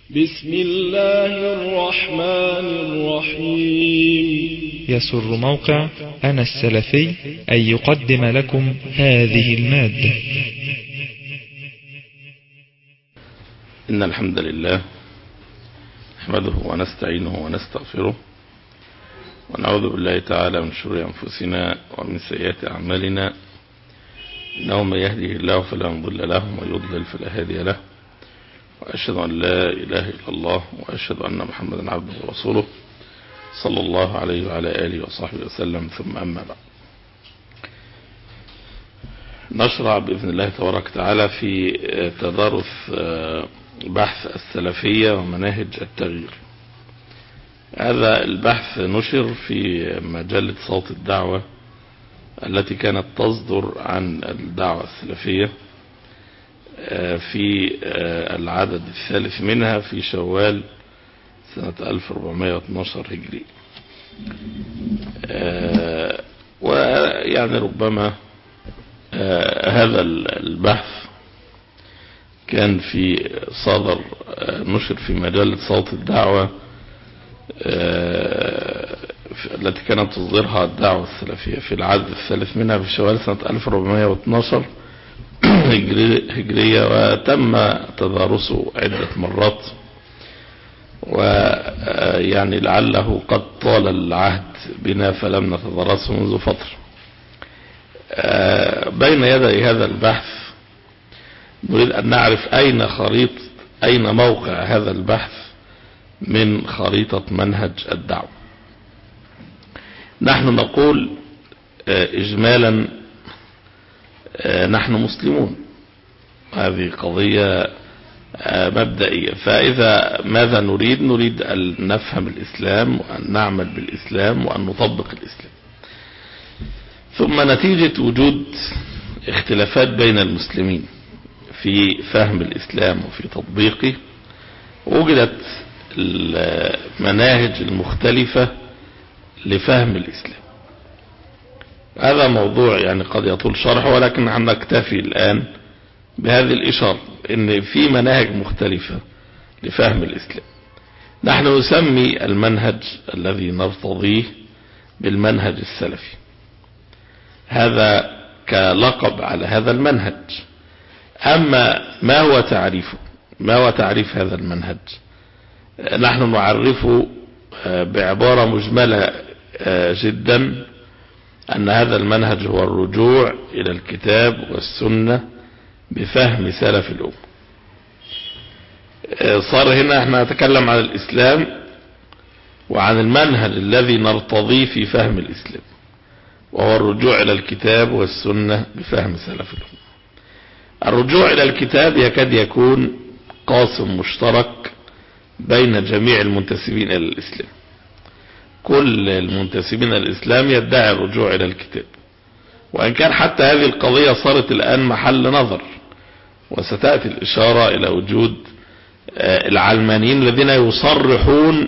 بسم الله الرحمن الرحيم يسر موقع أنا السلفي أن يقدم لكم هذه المادة إن الحمد لله نحمده ونستعينه ونستغفره ونعوذ بالله تعالى من شرور أنفسنا ومن سيئات أعمالنا إنه من يهده الله فلا مضل له ومن يضلل فلا هادي له وأشهد أن لا إله إلا الله وأشهد أن محمدا عبده ورسوله صلى الله عليه وعلى آله وصحبه وسلم ثم أما بعد نشرع بإذن الله تبارك وتعالى في تدارس بحث السلفية ومناهج التغيير هذا البحث نشر في مجلة صوت الدعوة التي كانت تصدر عن الدعوة السلفية في العدد الثالث منها في شوال سنة 1412 هجري ويعني ربما هذا البحث كان في صدر نشر في مجلة صوت الدعوة التي كانت تصدرها الدعوة السلفية في العدد الثالث منها في شوال سنة 1412 هجرية وتم تدارسه عدة مرات ويعني لعله قد طال العهد بنا فلم نتدرسه منذ فترة بين يدي هذا البحث نريد أن نعرف أين خريط أين موقع هذا البحث من خريطة منهج الدعوة نحن نقول إجمالا نحن مسلمون هذه قضية مبدئية فإذا ماذا نريد نريد أن نفهم الإسلام وأن نعمل بالإسلام وأن نطبق الإسلام ثم نتيجة وجود اختلافات بين المسلمين في فهم الإسلام وفي تطبيقه وجدت المناهج المختلفة لفهم الإسلام هذا موضوع يعني قد يطول شرحه ولكن نكتفي الآن بهذه الإشارة ان في مناهج مختلفة لفهم الإسلام نحن نسمي المنهج الذي نرتضيه بالمنهج السلفي هذا كلقب على هذا المنهج أما ما هو تعريفه ما هو تعريف هذا المنهج نحن نعرفه بعبارة مجملة جدا أن هذا المنهج هو الرجوع إلى الكتاب والسنة بفهم سلف الأمة صار هنا احنا نتكلم عن الإسلام وعن المنهج الذي نرتضيه في فهم الإسلام وهو الرجوع إلى الكتاب والسنة بفهم سلف الأمة الرجوع إلى الكتاب يكاد يكون قاسم مشترك بين جميع المنتسبين إلى الإسلام كل المنتسبين الإسلام يدعي الرجوع إلى الكتاب وإن كان حتى هذه القضية صارت الآن محل نظر وستأتي الإشارة إلى وجود العلمانيين الذين يصرحون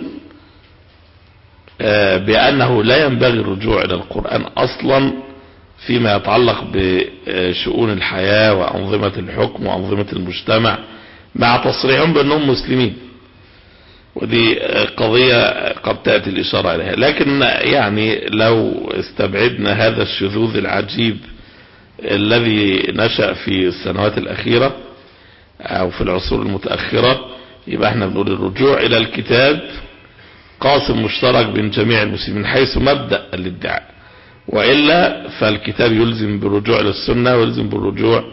بأنه لا ينبغي الرجوع إلى القرآن أصلا فيما يتعلق بشؤون الحياة وأنظمة الحكم وأنظمة المجتمع مع تصريحهم بأنهم مسلمين ودي قضية قد تأتي الإشارة إليها لكن يعني لو استبعدنا هذا الشذوذ العجيب الذي نشأ في السنوات الأخيرة أو في العصور المتأخرة يبقى احنا بنقول الرجوع إلى الكتاب قاسم مشترك بين جميع المسلمين حيث مبدأ الادعاء وإلا فالكتاب يلزم بالرجوع إلى السنة ويلزم بالرجوع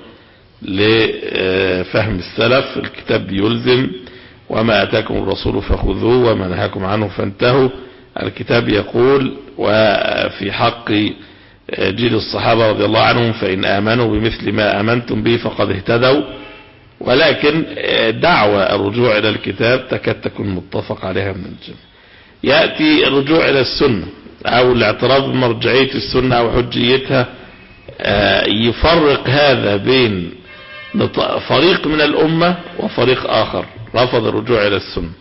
لفهم السلف الكتاب يلزم وما أتاكم الرسول فخذوه وما نهاكم عنه فانتهوا الكتاب يقول وفي حق جيل الصحابة رضي الله عنهم فإن آمنوا بمثل ما آمنتم به فقد اهتدوا ولكن دعوة الرجوع إلى الكتاب تكاد تكون متفق عليها من الجميع يأتي الرجوع إلى السنة أو الاعتراف بمرجعية السنة أو حجيتها يفرق هذا بين فريق من الأمة وفريق آخر رفض الرجوع إلى السنة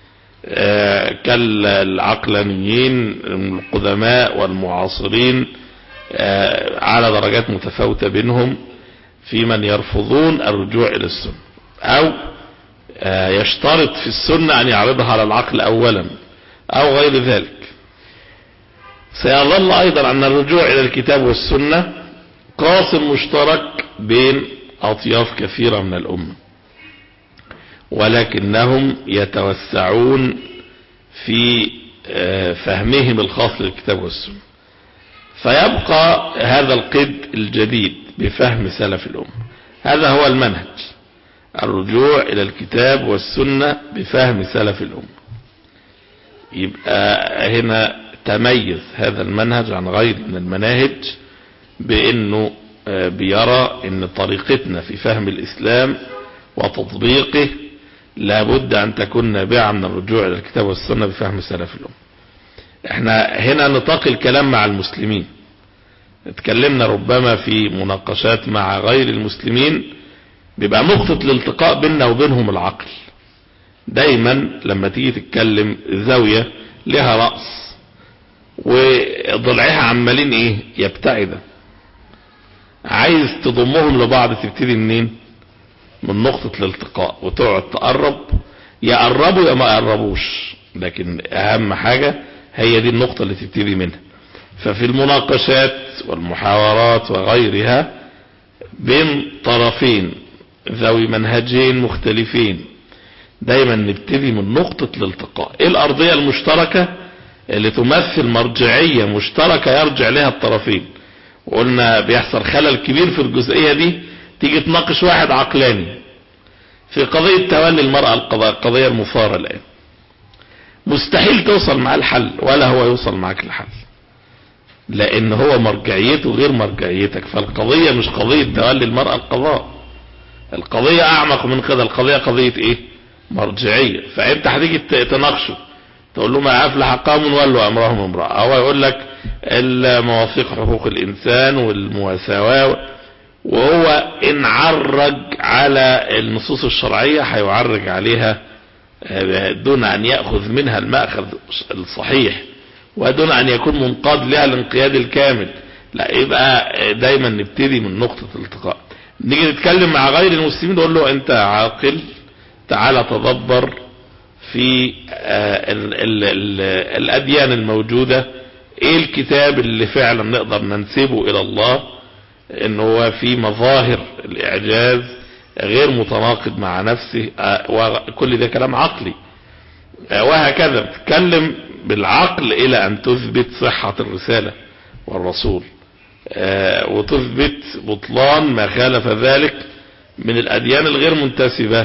كالعقلانيين القدماء والمعاصرين على درجات متفاوتة بينهم في من يرفضون الرجوع إلى السنة أو يشترط في السنة أن يعرضها على العقل أولا أو غير ذلك سيظل أيضا أن الرجوع إلى الكتاب والسنة قاسم مشترك بين أطياف كثيرة من الأمة ولكنهم يتوسعون في فهمهم الخاص للكتاب والسنة فيبقى هذا القد الجديد بفهم سلف الأمة هذا هو المنهج الرجوع إلى الكتاب والسنة بفهم سلف الأمة يبقى هنا تميز هذا المنهج عن غير من المناهج بأنه بيرى أن طريقتنا في فهم الإسلام وتطبيقه لابد أن تكون نابعة من الرجوع إلى الكتاب والسنة بفهم سلف الأمة احنا هنا نطاق الكلام مع المسلمين اتكلمنا ربما في مناقشات مع غير المسلمين بيبقى نقطة الالتقاء بيننا وبينهم العقل دايما لما تيجي تتكلم زاوية لها رأس وضلعها عمالين ايه يبتعد عايز تضمهم لبعض تبتدي منين من نقطة الالتقاء وتقعد تقرب يقربوا يا ما يقربوش لكن اهم حاجة هي دي النقطة اللي تبتدي منها ففي المناقشات والمحاورات وغيرها بين طرفين ذوي منهجين مختلفين دايما نبتدي من نقطة الالتقاء ايه الارضية المشتركة اللي تمثل مرجعية مشتركة يرجع لها الطرفين وقلنا بيحصل خلل كبير في الجزئية دي تيجي تناقش واحد عقلاني في قضية تولي المرأة القضاء القضية المثارة الآن مستحيل توصل معاه الحل ولا هو يوصل معاك الحل لان هو مرجعيته غير مرجعيتك فالقضية مش قضية تولي المرأة القضاء القضية اعمق من كده القضية قضية ايه مرجعية فانت هتيجي تناقشه تقول له ما افلح قوم ولوا امرهم امرأة هو يقول لك المواثيق حقوق الانسان والمواساة وهو ان عرج على النصوص الشرعية هيعرج عليها دون ان يأخذ منها المأخذ الصحيح ودون ان يكون منقاد لها الانقياد الكامل لا يبقى دايما نبتدي من نقطة الالتقاء نيجي نتكلم مع غير المسلمين نقول له انت عاقل تعالى تدبر في ال ال ال الاديان الموجودة ايه الكتاب اللي فعلا نقدر ننسبه الى الله ان هو في مظاهر الاعجاز غير متناقض مع نفسه وكل ده كلام عقلي وهكذا تتكلم بالعقل الى ان تثبت صحة الرسالة والرسول وتثبت بطلان ما خالف ذلك من الاديان الغير منتسبة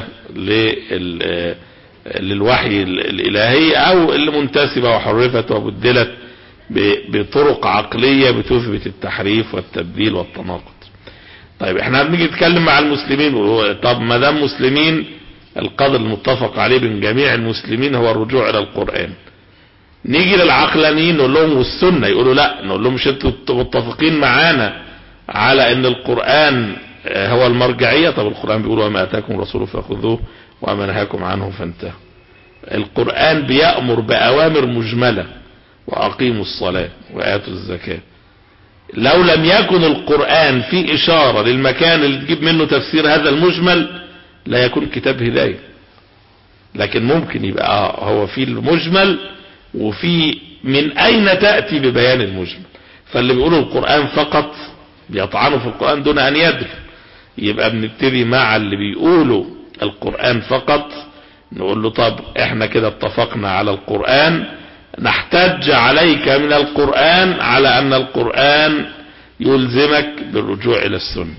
للوحي الالهي او اللي منتسبة وحرفت وبدلت بطرق عقلية بتثبت التحريف والتبديل والتناقض طيب احنا بنيجي نتكلم مع المسلمين طب ما دام مسلمين القدر المتفق عليه بين جميع المسلمين هو الرجوع الى القرآن نيجي للعقلانيين نقول لهم والسنة يقولوا لا نقول لهم مش انتوا متفقين معانا على ان القرآن هو المرجعية طب القرآن بيقول وما اتاكم الرسول فخذوه وما نهاكم عنه فانتهوا القرآن بيأمر بأوامر مجملة وأقيموا الصلاة وآتوا الزكاة لو لم يكن القرآن في إشارة للمكان اللي تجيب منه تفسير هذا المجمل لا يكون كتاب هداية لكن ممكن يبقى هو في المجمل وفي من أين تأتي ببيان المجمل فاللي بيقولوا القرآن فقط بيطعنوا في القرآن دون أن يدري يبقى بنبتدي مع اللي بيقولوا القرآن فقط نقول له طب احنا كده اتفقنا على القرآن نحتج عليك من القرآن على ان القرآن يلزمك بالرجوع الى السنة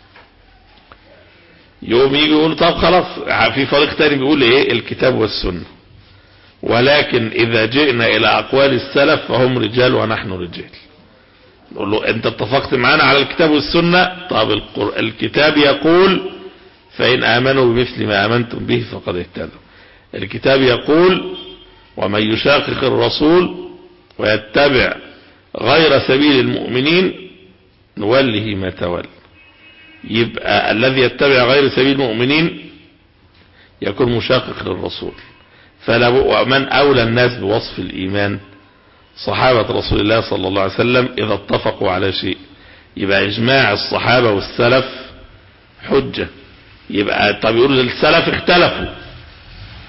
يوم يجي يقول طب خلاص في فريق تاني بيقول ايه الكتاب والسنة ولكن اذا جئنا الى اقوال السلف فهم رجال ونحن رجال نقول له انت اتفقت معانا على الكتاب والسنة طب الكتاب يقول فان امنوا بمثل ما امنتم به فقد اهتدوا الكتاب يقول ومن يشاقق الرسول ويتبع غير سبيل المؤمنين نوله ما تولى يبقى الذي يتبع غير سبيل المؤمنين يكون مشاقق للرسول فلا ومن أولى الناس بوصف الإيمان صحابة رسول الله صلى الله عليه وسلم إذا اتفقوا على شيء يبقى إجماع الصحابة والسلف حجة يبقى طب يقول السلف اختلفوا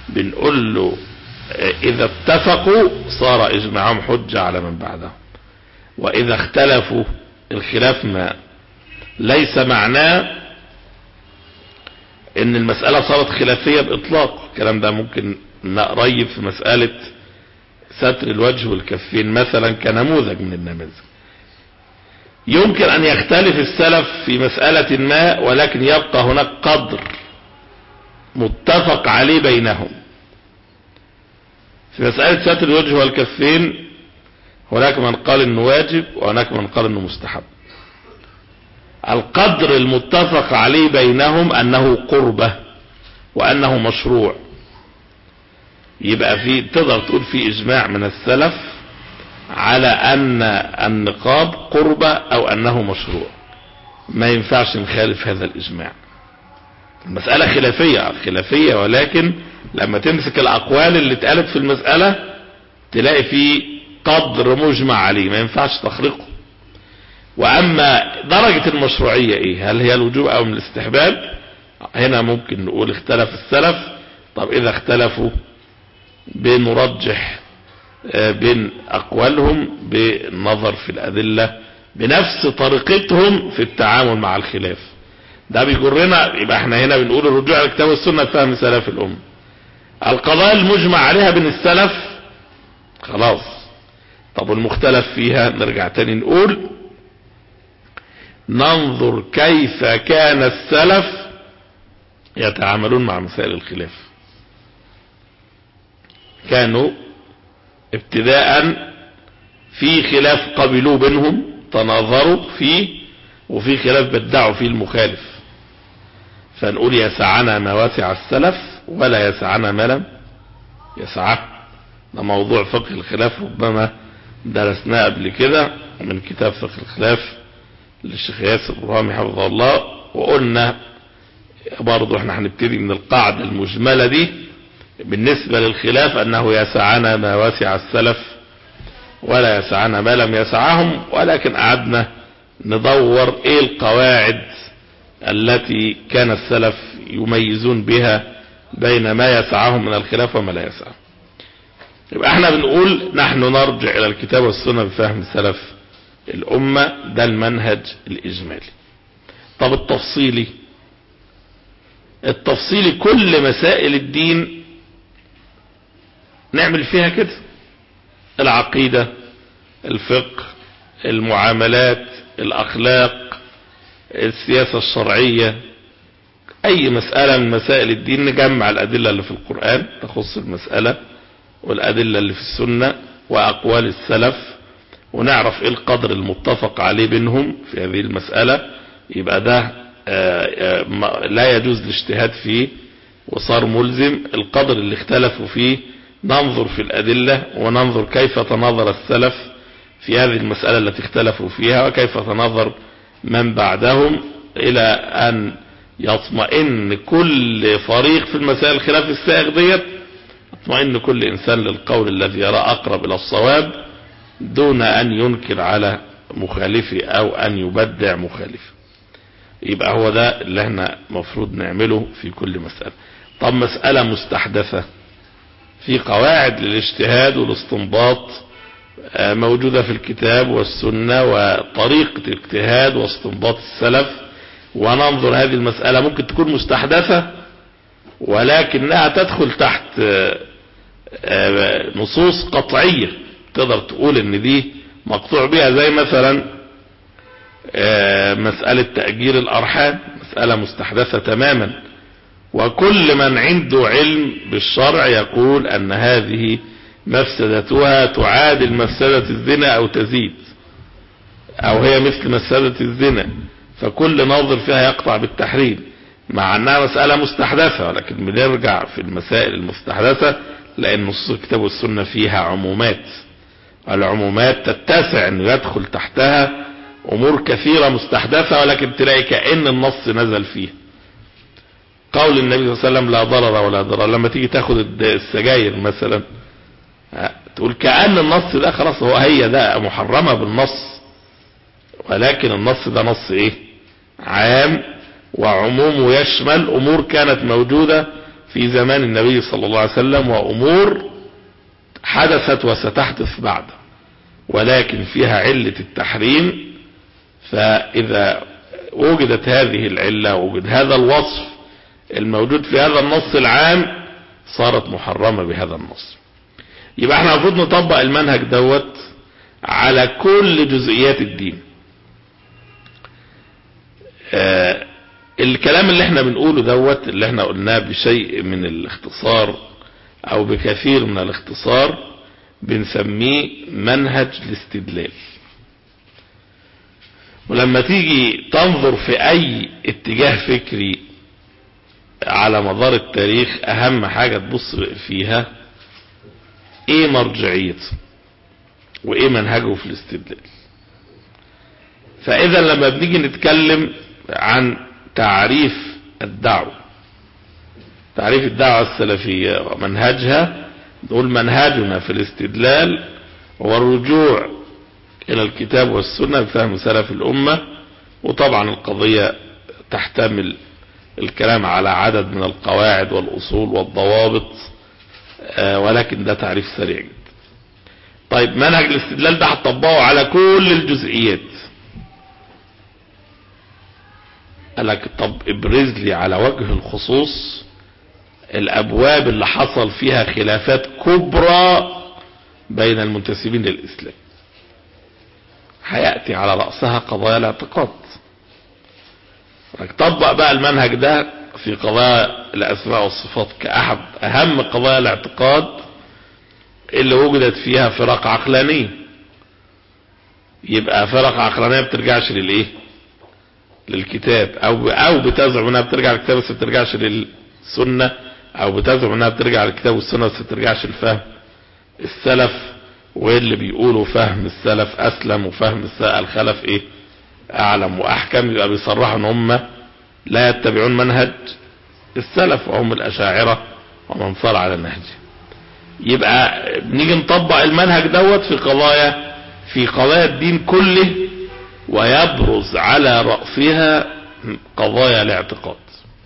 بنقول له اذا اتفقوا صار اجماعهم حجة على من بعدهم واذا اختلفوا الخلاف ما ليس معناه ان المسألة صارت خلافية باطلاق الكلام ده ممكن نقريب في مسألة ستر الوجه والكفين مثلا كنموذج من النماذج يمكن ان يختلف السلف في مسألة ما ولكن يبقى هناك قدر متفق عليه بينهم في مسألة ستر الوجه والكفين هناك من قال انه واجب وهناك من قال انه مستحب القدر المتفق عليه بينهم انه قربة وانه مشروع يبقى في تقدر تقول في اجماع من السلف على ان النقاب قربة او انه مشروع ما ينفعش نخالف هذا الاجماع المسألة خلافية خلافية ولكن لما تمسك الاقوال اللي اتقالت في المسألة تلاقي في قدر مجمع عليه ما ينفعش تخرقه واما درجة المشروعية ايه هل هي الوجوب او من الاستحباب هنا ممكن نقول اختلف السلف طب اذا اختلفوا بنرجح بين اقوالهم بالنظر في الادلة بنفس طريقتهم في التعامل مع الخلاف ده بيجرنا يبقى احنا هنا بنقول الرجوع على الكتاب والسنة فهم سلف الامة القضايا المجمع عليها بين السلف خلاص طب المختلف فيها نرجع تاني نقول ننظر كيف كان السلف يتعاملون مع مسائل الخلاف كانوا ابتداء في خلاف قبلوا بينهم تناظروا فيه وفي خلاف بدعوا فيه المخالف فنقول يسعنا ما وسع السلف ولا يسعنا ما لم يسعه ده موضوع فقه الخلاف ربما درسناه قبل كده من كتاب فقه الخلاف للشيخ ياسر ابراهيم حفظه الله وقلنا برضو احنا هنبتدي من القاعدة المجملة دي بالنسبة للخلاف انه يسعنا ما وسع السلف ولا يسعنا ما لم يسعهم ولكن قعدنا ندور ايه القواعد التي كان السلف يميزون بها بين ما يسعهم من الخلاف وما لا يسعهم يبقى احنا بنقول نحن نرجع الى الكتاب والسنة بفهم سلف الامة ده المنهج الاجمالي طب التفصيلي التفصيلي كل مسائل الدين نعمل فيها كده العقيدة الفقه المعاملات الاخلاق السياسة الشرعية اي مسألة من مسائل الدين نجمع الادلة اللي في القرآن تخص المسألة والادلة اللي في السنة واقوال السلف ونعرف ايه القدر المتفق عليه بينهم في هذه المسألة يبقى ده لا يجوز الاجتهاد فيه وصار ملزم القدر اللي اختلفوا فيه ننظر في الأدلة وننظر كيف تناظر السلف في هذه المسألة التي اختلفوا فيها وكيف تناظر من بعدهم إلى أن يطمئن كل فريق في المسائل الخلاف السائغ ديت يطمئن كل إنسان للقول الذي يرى أقرب إلى الصواب دون أن ينكر على مخالفه أو أن يبدع مخالفه يبقى هو ده اللي احنا مفروض نعمله في كل مسألة طب مسألة مستحدثة في قواعد للاجتهاد والاستنباط موجودة في الكتاب والسنة وطريقة الاجتهاد واستنباط السلف وننظر هذه المسألة ممكن تكون مستحدثة ولكنها تدخل تحت نصوص قطعية تقدر تقول ان دي مقطوع بها زي مثلا مسألة تأجير الأرحام مسألة مستحدثة تماما وكل من عنده علم بالشرع يقول أن هذه مفسدتها تعادل مفسدة الزنا أو تزيد أو هي مثل مفسدة الزنا فكل ناظر فيها يقطع بالتحريم مع أنها مسألة مستحدثة ولكن بنرجع في المسائل المستحدثة لأن نصوص الكتاب والسنة فيها عمومات العمومات تتسع أن يدخل تحتها امور كثيرة مستحدثة ولكن تلاقي كأن النص نزل فيها قول النبي صلى الله عليه وسلم لا ضرر ولا ضرر لما تيجي تاخد السجاير مثلا تقول كأن النص ده خلاص هو هي ده محرمة بالنص ولكن النص ده نص ايه عام وعمومه يشمل امور كانت موجودة في زمان النبي صلى الله عليه وسلم وأمور حدثت وستحدث بعد ولكن فيها علة التحريم فإذا وجدت هذه العلة وجد هذا الوصف الموجود في هذا النص العام صارت محرمة بهذا النص يبقى احنا المفروض نطبق المنهج دوت على كل جزئيات الدين آه الكلام اللي احنا بنقوله دوت اللي احنا قلناه بشيء من الاختصار او بكثير من الاختصار بنسميه منهج الاستدلال ولما تيجي تنظر في اي اتجاه فكري على مدار التاريخ اهم حاجة تبص فيها ايه مرجعيته وايه منهجه في الاستدلال فاذا لما بنيجي نتكلم عن تعريف الدعوة تعريف الدعوة السلفية ومنهجها نقول منهجنا في الاستدلال هو الرجوع الى الكتاب والسنة بفهم سلف الامة وطبعا القضية تحتمل الكلام على عدد من القواعد والاصول والضوابط ولكن ده تعريف سريع جدا طيب منهج الاستدلال ده هتطبقه على كل الجزئيات قال لك طب ابرز لي على وجه الخصوص الابواب اللي حصل فيها خلافات كبرى بين المنتسبين للاسلام هيأتي على رأسها قضايا الاعتقاد طبق بقى المنهج ده في قضايا الاسماء والصفات كأحد اهم قضايا الاعتقاد اللي وجدت فيها فرق عقلانية يبقى فرق عقلانية بترجعش للايه للكتاب او او بتزعم انها بترجع للكتاب بس بترجعش للسنة او بتزعم انها بترجع للكتاب والسنة بس بترجعش لفهم السلف واللي بيقولوا فهم السلف اسلم وفهم الخلف ايه اعلم واحكم يبقى بيصرحوا ان هم لا يتبعون منهج السلف وهم الاشاعرة ومن صار على نهجه يبقى نيجي نطبق المنهج دوت في قضايا في قضايا الدين كله ويبرز على رأسها قضايا الاعتقاد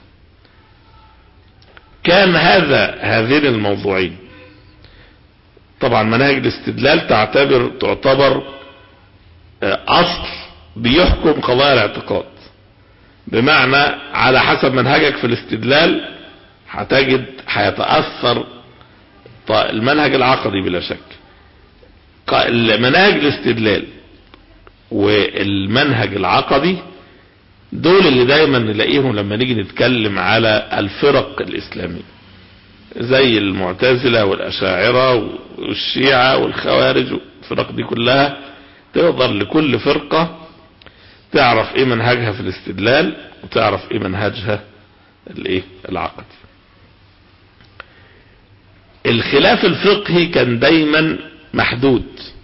كان هذا هذين الموضوعين طبعا مناهج الاستدلال تعتبر تعتبر اصل بيحكم قضايا الاعتقاد بمعنى على حسب منهجك في الاستدلال هتجد هيتأثر المنهج العقدي بلا شك مناهج الاستدلال والمنهج العقدي دول اللي دايما نلاقيهم لما نيجي نتكلم على الفرق الاسلامية زي المعتزلة والاشاعرة والشيعة والخوارج والفرق دي كلها تقدر لكل فرقة تعرف ايه منهجها في الاستدلال وتعرف ايه منهجها الايه العقدي الخلاف الفقهي كان دايما محدود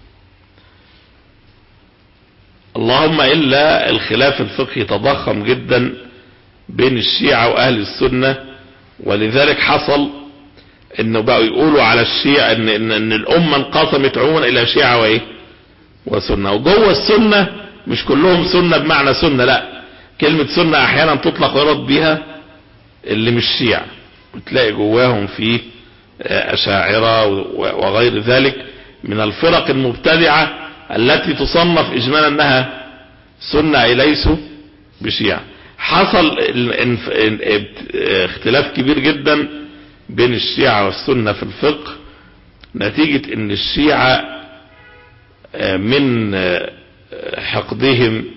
اللهم إلا الخلاف الفقهي تضخم جدا بين الشيعة وأهل السنة ولذلك حصل انه بقوا يقولوا على الشيعة ان, إن, إن الامة انقسمت عموما الى شيعة وايه وسنة وجوه السنة مش كلهم سنة بمعنى سنة لا كلمة سنة احيانا تطلق ويرد بها اللي مش شيعة وتلاقي جواهم في اشاعرة وغير ذلك من الفرق المبتدعة التي تصنف اجمالا انها سنة اي ليسوا بشيعة حصل اختلاف كبير جدا بين الشيعة والسنة في الفقه نتيجة ان الشيعة من حقدهم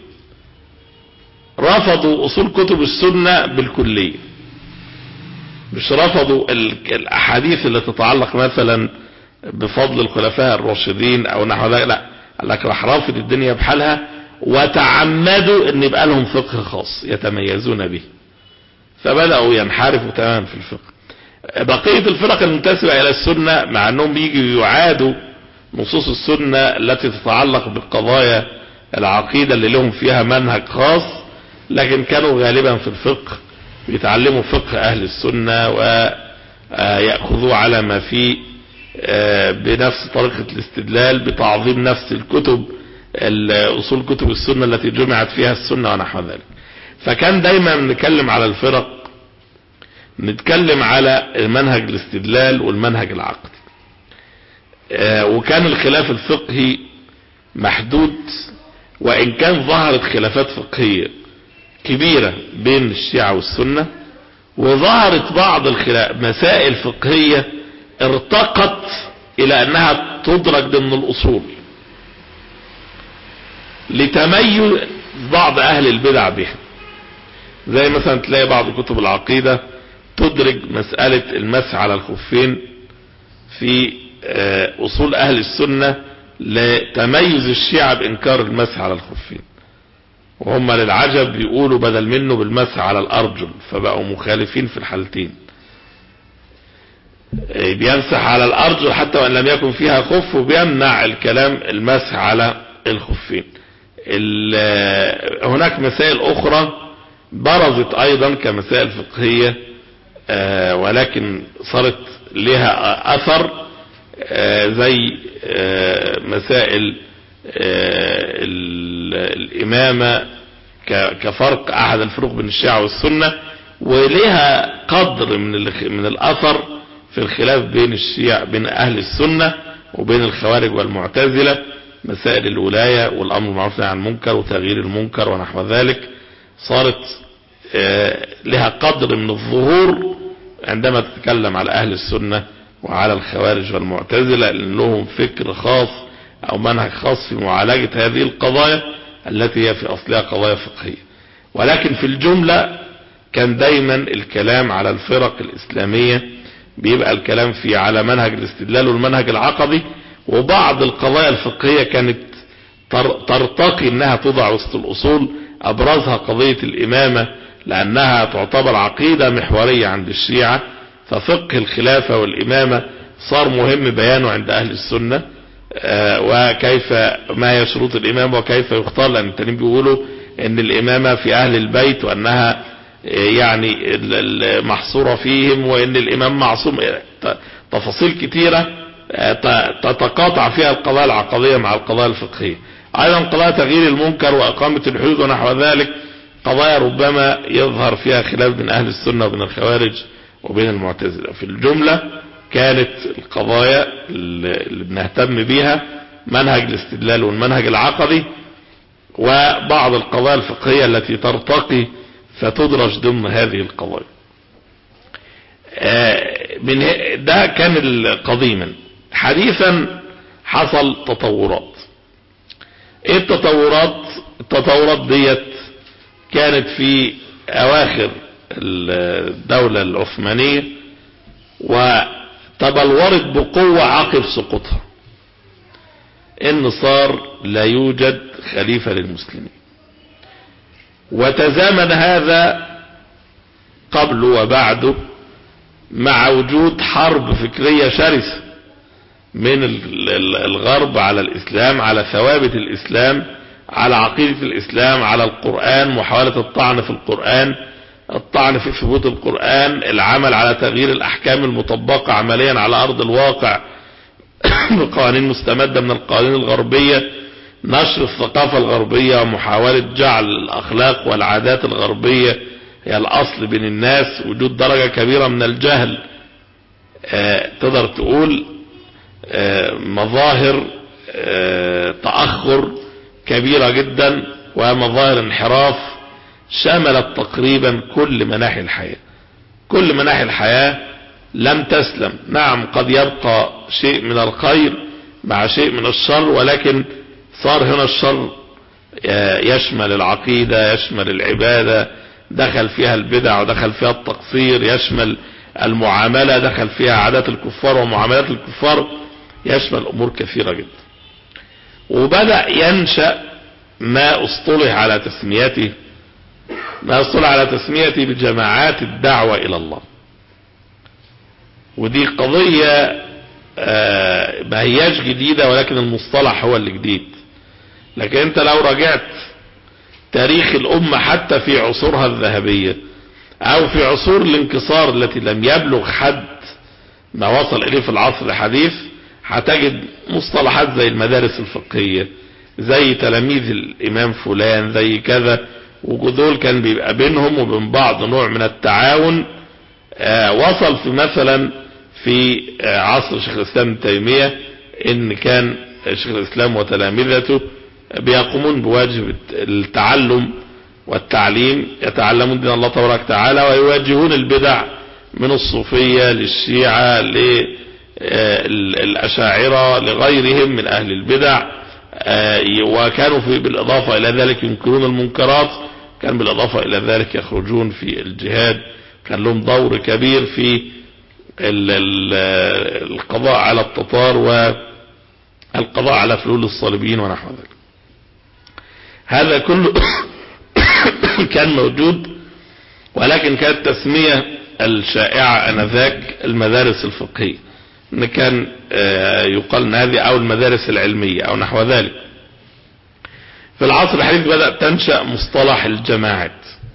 رفضوا اصول كتب السنة بالكلية مش رفضوا الاحاديث اللي تتعلق مثلا بفضل الخلفاء الراشدين او نحو ذلك لا قال لك راح رافض الدنيا بحالها وتعمدوا ان يبقى لهم فقه خاص يتميزون به فبدأوا ينحرفوا تماما في الفقه بقية الفرق المنتسبة الى السنة مع انهم بيجوا يعادوا نصوص السنة التي تتعلق بالقضايا العقيدة اللي لهم فيها منهج خاص لكن كانوا غالبا في الفقه بيتعلموا فقه اهل السنة ويأخذوا على ما فيه بنفس طريقة الاستدلال بتعظيم نفس الكتب اصول كتب السنة التي جمعت فيها السنة ونحو ذلك فكان دايما نتكلم على الفرق نتكلم على منهج الاستدلال والمنهج العقدي آه، وكان الخلاف الفقهي محدود وإن كان ظهرت خلافات فقهية كبيرة بين الشيعة والسنة وظهرت بعض المسائل فقهية ارتقت إلى أنها تدرج ضمن الأصول لتميز بعض أهل البدع بها زي مثلا تلاقي بعض كتب العقيدة تدرج مسألة المسح على الخفين في آه، أصول أهل السنة لتميز الشيعة بإنكار المسح على الخفين وهم للعجب بيقولوا بدل منه بالمسح على الأرجل فبقوا مخالفين في الحالتين آه، بيمسح على الأرجل حتى وإن لم يكن فيها خف وبيمنع الكلام المسح على الخفين هناك مسائل أخرى برزت أيضا كمسائل فقهية آه، ولكن صارت لها أثر آه، زي آه، مسائل الإمامة كفرق أحد الفروق بين الشيعة والسنة ولها قدر من من الأثر في الخلاف بين الشيعة بين أهل السنة وبين الخوارج والمعتزلة مسائل الولاية والأمر بالمعروف عن المنكر وتغيير المنكر ونحو ذلك صارت لها قدر من الظهور عندما تتكلم على أهل السنة وعلى الخوارج والمعتزلة لهم فكر خاص أو منهج خاص في معالجة هذه القضايا التي هي في أصلها قضايا فقهية ولكن في الجملة كان دايما الكلام على الفرق الإسلامية بيبقى الكلام في على منهج الاستدلال والمنهج العقدي وبعض القضايا الفقهية كانت ترتقي انها توضع وسط الاصول ابرزها قضية الامامة لانها تعتبر عقيدة محورية عند الشيعة ففقه الخلافة والامامة صار مهم بيانه عند اهل السنة آه، وكيف ما هي شروط الامامة وكيف يختار لان التانيين بيقولوا ان الامامة في اهل البيت وانها آه، يعني محصورة فيهم وان الامام معصوم تفاصيل كتيرة آه، تتقاطع فيها القضايا العقدية مع القضايا الفقهية ايضا قضايا تغيير المنكر واقامة الحدود ونحو ذلك قضايا ربما يظهر فيها خلاف بين اهل السنة وبين الخوارج وبين المعتزلة في الجملة كانت القضايا اللي بنهتم بيها منهج الاستدلال والمنهج العقدي وبعض القضايا الفقهية التي ترتقي فتدرج ضمن هذه القضايا آه، من ده كان قديما حديثا حصل تطورات ايه التطورات التطورات ديت كانت في اواخر الدولة العثمانية وتبلورت بقوة عقب سقوطها ان صار لا يوجد خليفة للمسلمين وتزامن هذا قبل وبعده مع وجود حرب فكرية شرسة من الغرب على الاسلام على ثوابت الاسلام على عقيدة الاسلام على القرآن محاولة الطعن في القرآن الطعن في ثبوت القرآن العمل على تغيير الاحكام المطبقة عمليا على ارض الواقع بقوانين مستمدة من القوانين الغربية نشر الثقافة الغربية ومحاولة جعل الاخلاق والعادات الغربية هي الاصل بين الناس وجود درجة كبيرة من الجهل اه تقدر تقول اه مظاهر اه تأخر كبيرة جدا ومظاهر انحراف شملت تقريبا كل مناحي الحياة كل مناحي الحياة لم تسلم نعم قد يبقى شيء من الخير مع شيء من الشر ولكن صار هنا الشر يشمل العقيدة يشمل العبادة دخل فيها البدع ودخل فيها التقصير يشمل المعاملة دخل فيها عادات الكفار ومعاملات الكفار يشمل امور كثيرة جدا وبدأ ينشأ ما اصطلح على تسميته ما اصطلح على تسميته بجماعات الدعوة الى الله ودي قضية آه، ما هياش جديدة ولكن المصطلح هو اللي جديد لكن انت لو رجعت تاريخ الامة حتى في عصورها الذهبية او في عصور الانكسار التي لم يبلغ حد ما وصل اليه في العصر الحديث هتجد مصطلحات زي المدارس الفقهية زي تلاميذ الامام فلان زي كذا ودول كان بيبقى بينهم وبين بعض نوع من التعاون آه، وصل في مثلا في آه، عصر شيخ الاسلام ابن تيميه ان كان شيخ الاسلام وتلامذته بيقومون بواجب التعلم والتعليم يتعلمون دين الله تبارك وتعالى ويواجهون البدع من الصوفية للشيعة للأشاعرة لغيرهم من أهل البدع آه، وكانوا في بالإضافة إلى ذلك ينكرون المنكرات كان بالإضافة إلى ذلك يخرجون في الجهاد كان لهم دور كبير في ال- ال- القضاء على التتار والقضاء على فلول الصليبيين ونحو ذلك هذا كله كان موجود ولكن كانت تسمية الشائعة انذاك المدارس الفقهية ان كان آه، يقال ان هذه او المدارس العلمية او نحو ذلك في العصر الحديث بدأ تنشأ مصطلح الجماعات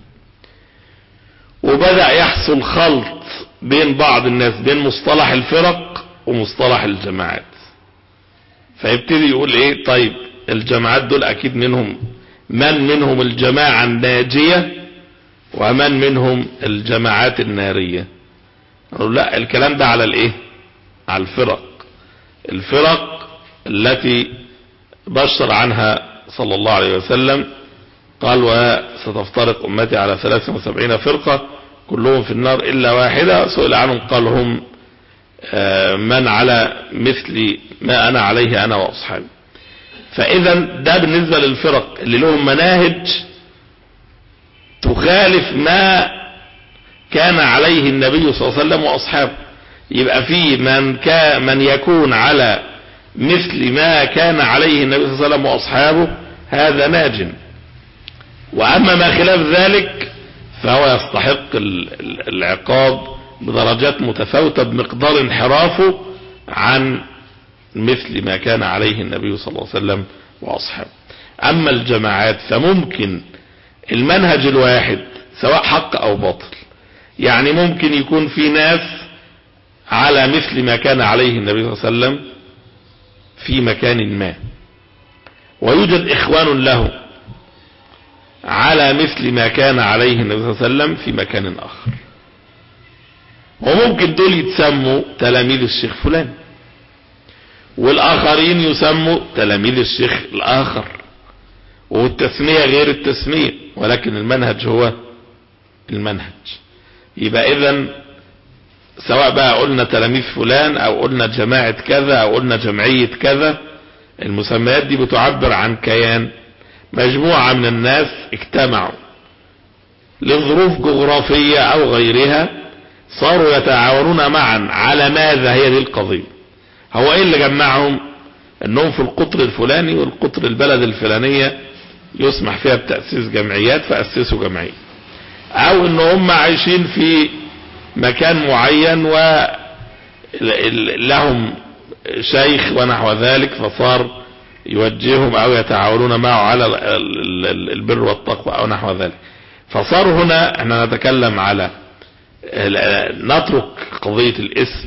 وبدأ يحصل خلط بين بعض الناس بين مصطلح الفرق ومصطلح الجماعات فيبتدي يقول ايه طيب الجماعات دول اكيد منهم من منهم الجماعة الناجية ومن منهم الجماعات النارية نقول لا الكلام ده على الايه على الفرق الفرق التي بشر عنها صلى الله عليه وسلم قال وستفترق امتي على 73 فرقة كلهم في النار الا واحدة سئل عنهم قال هم آه، من على مثل ما انا عليه انا واصحابي فاذا ده بالنسبة للفرق اللي لهم مناهج تخالف ما كان عليه النبي صلى الله عليه وسلم واصحابه يبقى في من كان من يكون على مثل ما كان عليه النبي صلى الله عليه وسلم واصحابه هذا ناج واما ما خلاف ذلك فهو يستحق ال- ال- العقاب بدرجات متفاوتة بمقدار انحرافه عن مثل ما كان عليه النبي صلى الله عليه وسلم واصحابه اما الجماعات فممكن المنهج الواحد سواء حق او باطل يعني ممكن يكون في ناس على مثل ما كان عليه النبي صلى الله عليه وسلم في مكان ما ويوجد اخوان له على مثل ما كان عليه النبي صلى الله عليه وسلم في مكان اخر وممكن دول يتسموا تلاميذ الشيخ فلان والاخرين يسموا تلاميذ الشيخ الاخر والتسمية غير التسمية ولكن المنهج هو المنهج يبقى اذا سواء بقى قلنا تلاميذ فلان او قلنا جماعة كذا او قلنا جمعية كذا المسميات دي بتعبر عن كيان مجموعة من الناس اجتمعوا لظروف جغرافية او غيرها صاروا يتعاونون معا على ماذا هي دي القضية هو ايه اللي جمعهم انهم في القطر الفلاني والقطر البلد الفلانية يسمح فيها بتأسيس جمعيات فأسسوا جمعية او ان هم عايشين في مكان معين ولهم شيخ ونحو ذلك فصار يوجههم او يتعاونون معه على ال- ال- ال- البر والتقوى او نحو ذلك فصار هنا احنا نتكلم على ال- نترك قضية الاسم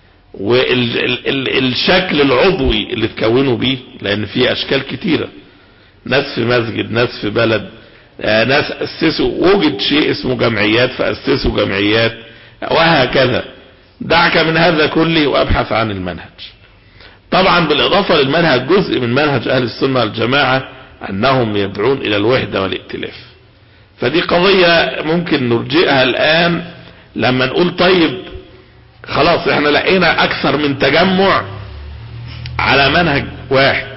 والشكل العضوي اللي تكونوا بيه لان في اشكال كتيرة ناس في مسجد ناس في بلد آه، ناس اسسوا وجد شيء اسمه جمعيات فاسسوا جمعيات وهكذا دعك من هذا كله وابحث عن المنهج طبعا بالاضافة للمنهج جزء من منهج اهل السنة والجماعة انهم يدعون الى الوحدة والائتلاف فدي قضية ممكن نرجئها الان لما نقول طيب خلاص احنا لقينا اكثر من تجمع على منهج واحد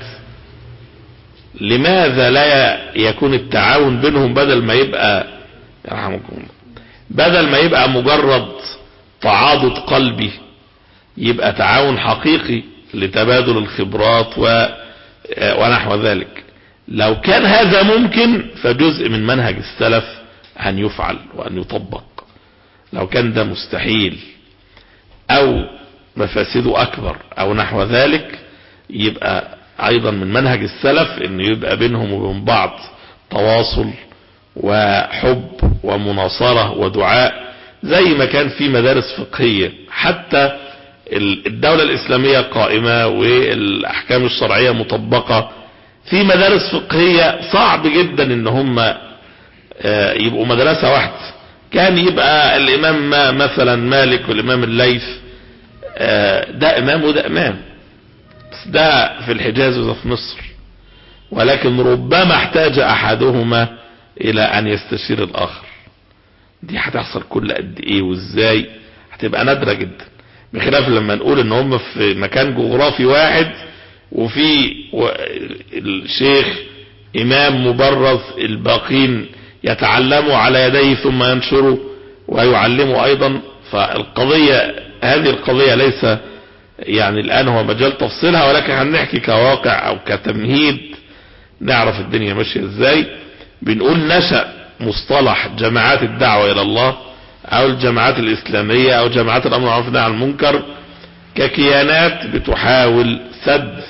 لماذا لا يكون التعاون بينهم بدل ما يبقى يرحمكم الله بدل ما يبقى مجرد تعاضد قلبي يبقى تعاون حقيقي لتبادل الخبرات و ونحو ذلك لو كان هذا ممكن فجزء من منهج السلف ان يفعل وان يطبق لو كان ده مستحيل او مفاسده اكبر او نحو ذلك يبقى ايضا من منهج السلف ان يبقى بينهم وبين بعض تواصل وحب ومناصرة ودعاء زي ما كان في مدارس فقهية حتى الدولة الاسلامية قائمة والاحكام الشرعية مطبقة في مدارس فقهية صعب جدا ان هم يبقوا مدرسة واحدة كان يبقى الامام ما مثلا مالك والامام الليث آه، ده امام وده امام بس ده في الحجاز وده في مصر ولكن ربما احتاج احدهما الى ان يستشير الاخر دي هتحصل كل قد ايه وازاي هتبقى نادرة جدا بخلاف لما نقول ان هم في مكان جغرافي واحد وفي و- الشيخ امام مبرز الباقين يتعلموا على يديه ثم ينشروا ويعلموا ايضا فالقضية هذه القضية ليس يعني الان هو مجال تفصيلها ولكن هنحكي كواقع او كتمهيد نعرف الدنيا ماشية ازاي بنقول نشأ مصطلح جماعات الدعوة الى الله او الجماعات الاسلامية او جماعات الامر والمعروف والنهي عن المنكر ككيانات بتحاول سد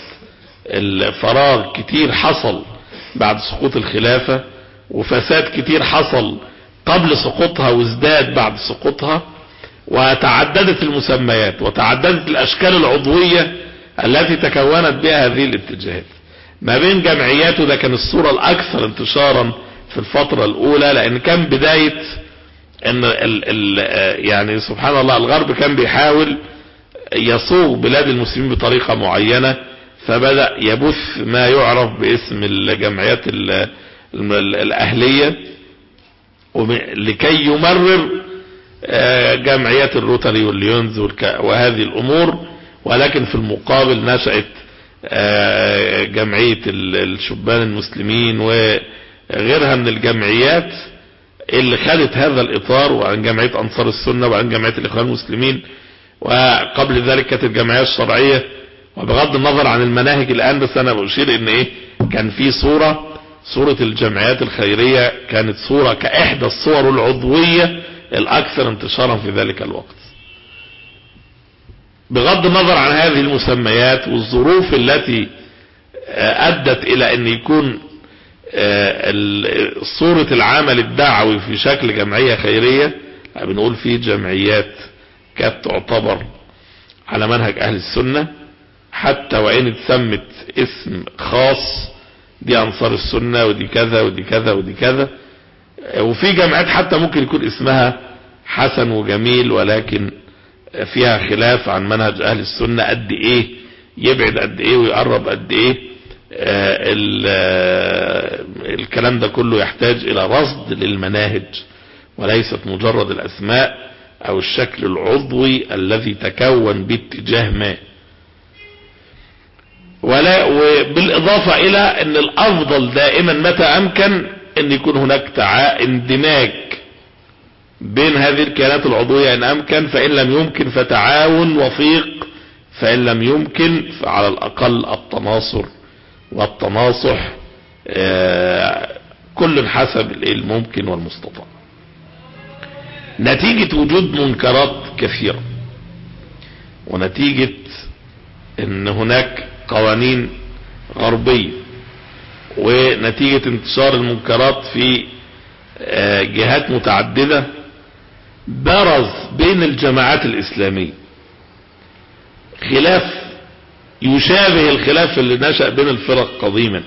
الفراغ كتير حصل بعد سقوط الخلافة وفساد كتير حصل قبل سقوطها وازداد بعد سقوطها وتعددت المسميات وتعددت الاشكال العضوية التي تكونت بها هذه الاتجاهات ما بين جمعياته ده كان الصورة الاكثر انتشارا في الفترة الاولى لان كان بداية ان ال ال يعني سبحان الله الغرب كان بيحاول يصوغ بلاد المسلمين بطريقة معينة فبدأ يبث ما يعرف باسم الجمعيات ال ال الاهلية وم- لكي يمرر آه، جمعيات الروتري والليونز والك- وهذه الامور ولكن في المقابل نشأت آه، جمعية ال- الشبان المسلمين وغيرها من الجمعيات اللي خدت هذا الاطار وعن جمعية انصار السنة وعن جمعية الاخوان المسلمين وقبل ذلك كانت الجمعية الشرعية وبغض النظر عن المناهج الان بس انا بشير ان ايه كان في صورة صورة الجمعيات الخيرية كانت صورة كاحدى الصور العضوية الاكثر انتشارا في ذلك الوقت بغض النظر عن هذه المسميات والظروف التي آه، ادت الى ان يكون آه، ال- صورة العمل الدعوي في شكل جمعية خيرية بنقول في جمعيات كانت تعتبر على منهج اهل السنة حتى وان اتسمت اسم خاص دي انصار السنة ودي كذا ودي كذا ودي كذا آه، وفي جمعيات حتى ممكن يكون اسمها حسن وجميل ولكن فيها خلاف عن منهج اهل السنة قد ايه يبعد قد ايه ويقرب قد ايه آه، ال- آه، الكلام ده كله يحتاج الى رصد للمناهج وليست مجرد الاسماء او الشكل العضوي الذي تكون باتجاه ما ولا وبالاضافة الى ان الافضل دائما متى امكن ان يكون هناك تع... اندماج بين هذه الكيانات العضوية ان امكن فان لم يمكن فتعاون وثيق فان لم يمكن فعلى الاقل التناصر والتناصح آه، كل حسب الإيه الممكن والمستطاع نتيجة وجود منكرات كثيرة ونتيجة ان هناك قوانين غربية ونتيجة انتشار المنكرات في آه، جهات متعددة برز بين الجماعات الإسلامية خلاف يشابه الخلاف اللي نشأ بين الفرق قديما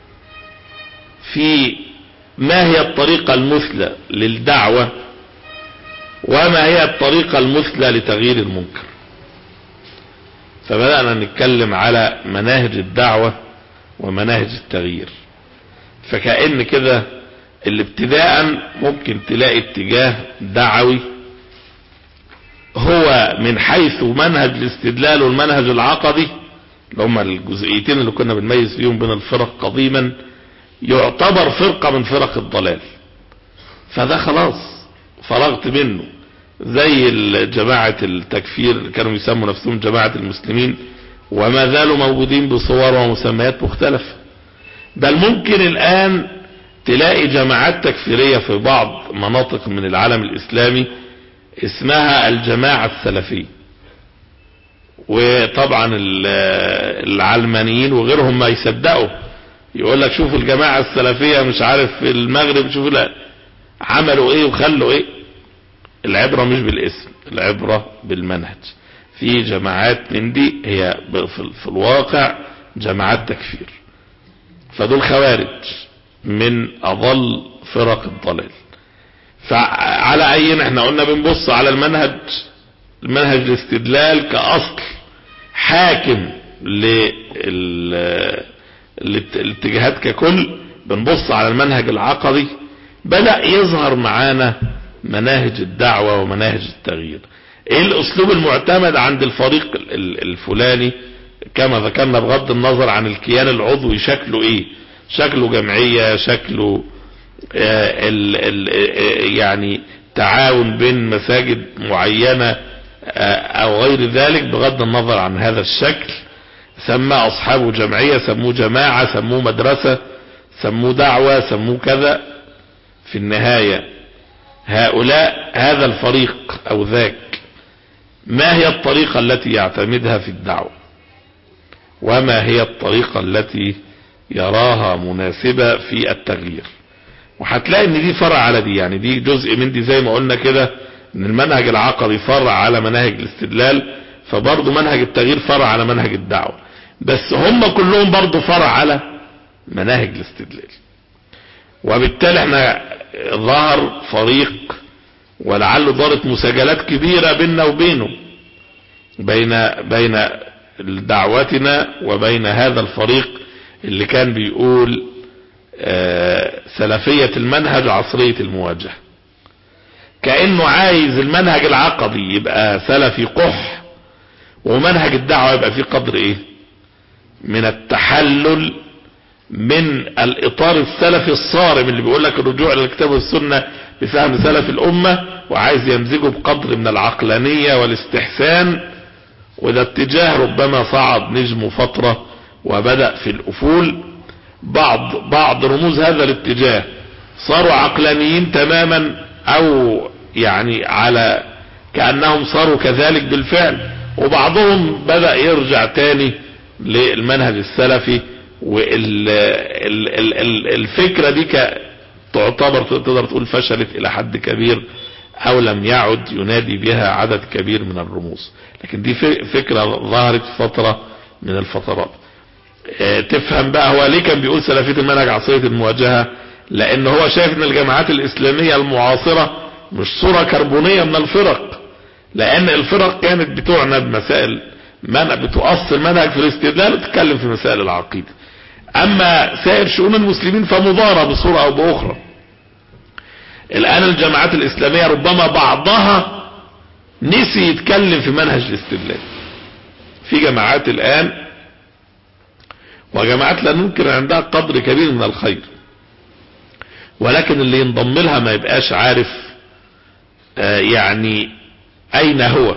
في ما هي الطريقة المثلى للدعوة وما هي الطريقة المثلى لتغيير المنكر فبدأنا نتكلم على مناهج الدعوة ومناهج التغيير فكأن كده الابتداء ممكن تلاقي اتجاه دعوي هو من حيث منهج الاستدلال والمنهج العقدي اللي هما الجزئيتين اللي كنا بنميز فيهم بين الفرق قديما يعتبر فرقة من فرق الضلال فده خلاص فرغت منه زي جماعة التكفير اللي كانوا يسموا نفسهم جماعة المسلمين وما زالوا موجودين بصور ومسميات مختلفة بل ممكن الآن تلاقي جماعات تكفيرية في بعض مناطق من العالم الإسلامي اسمها الجماعة السلفية وطبعا العلمانيين وغيرهم ما يصدقوا يقول لك شوفوا الجماعة السلفية مش عارف في المغرب شوفوا لا عملوا ايه وخلوا ايه العبرة مش بالاسم العبرة بالمنهج في جماعات من دي هي في الواقع جماعات تكفير فدول خوارج من اضل فرق الضلال فعلى اي احنا قلنا بنبص على المنهج المنهج الاستدلال كأصل حاكم للاتجاهات ككل بنبص على المنهج العقدي بدأ يظهر معانا مناهج الدعوة ومناهج التغيير ايه الاسلوب المعتمد عند الفريق الفلاني كما ذكرنا بغض النظر عن الكيان العضوي شكله ايه شكله جمعية شكله آه ال ال يعني تعاون بين مساجد معينة آه او غير ذلك بغض النظر عن هذا الشكل سمى اصحابه جمعية سموه جماعة سموه مدرسة سموه دعوة سموه كذا في النهاية هؤلاء هذا الفريق او ذاك ما هي الطريقة التي يعتمدها في الدعوة وما هي الطريقة التي يراها مناسبة في التغيير وهتلاقي ان دي فرع على دي يعني دي جزء من دي زي ما قلنا كده ان المنهج العقدي فرع على مناهج الاستدلال فبرضه منهج التغيير فرع على منهج الدعوة بس هم كلهم برضه فرع على مناهج الاستدلال وبالتالي احنا ظهر فريق ولعله ظهرت مساجلات كبيرة بيننا وبينه بين بين دعوتنا وبين هذا الفريق اللي كان بيقول سلفية المنهج عصرية المواجهة كأنه عايز المنهج العقدي يبقى سلفي قح ومنهج الدعوة يبقى فيه قدر ايه من التحلل من الاطار السلفي الصارم اللي بيقول لك الرجوع الى الكتاب والسنة بفهم سلف الامة وعايز يمزجه بقدر من العقلانية والاستحسان وده اتجاه ربما صعد نجمه فترة وبدأ في الافول بعض بعض رموز هذا الاتجاه صاروا عقلانيين تماما او يعني على كأنهم صاروا كذلك بالفعل وبعضهم بدأ يرجع تاني للمنهج السلفي والفكرة دي تعتبر تقدر تقول فشلت الى حد كبير او لم يعد ينادي بها عدد كبير من الرموز لكن دي فكرة ظهرت في فترة من الفترات تفهم بقى هو ليه كان بيقول سلفية المنهج عصرية المواجهة لان هو شايف ان الجماعات الاسلامية المعاصرة مش صورة كربونية من الفرق لان الفرق كانت بتعنى بمسائل منع بتؤصل منهج في الاستدلال وتتكلم في مسائل العقيدة اما سائر شؤون المسلمين فمضارة بصورة او باخرى الان الجماعات الاسلامية ربما بعضها نسي يتكلم في منهج الاستدلال في جماعات الان وجماعات لا ننكر عندها قدر كبير من الخير ولكن اللي ينضم لها ما يبقاش عارف آه يعني اين هو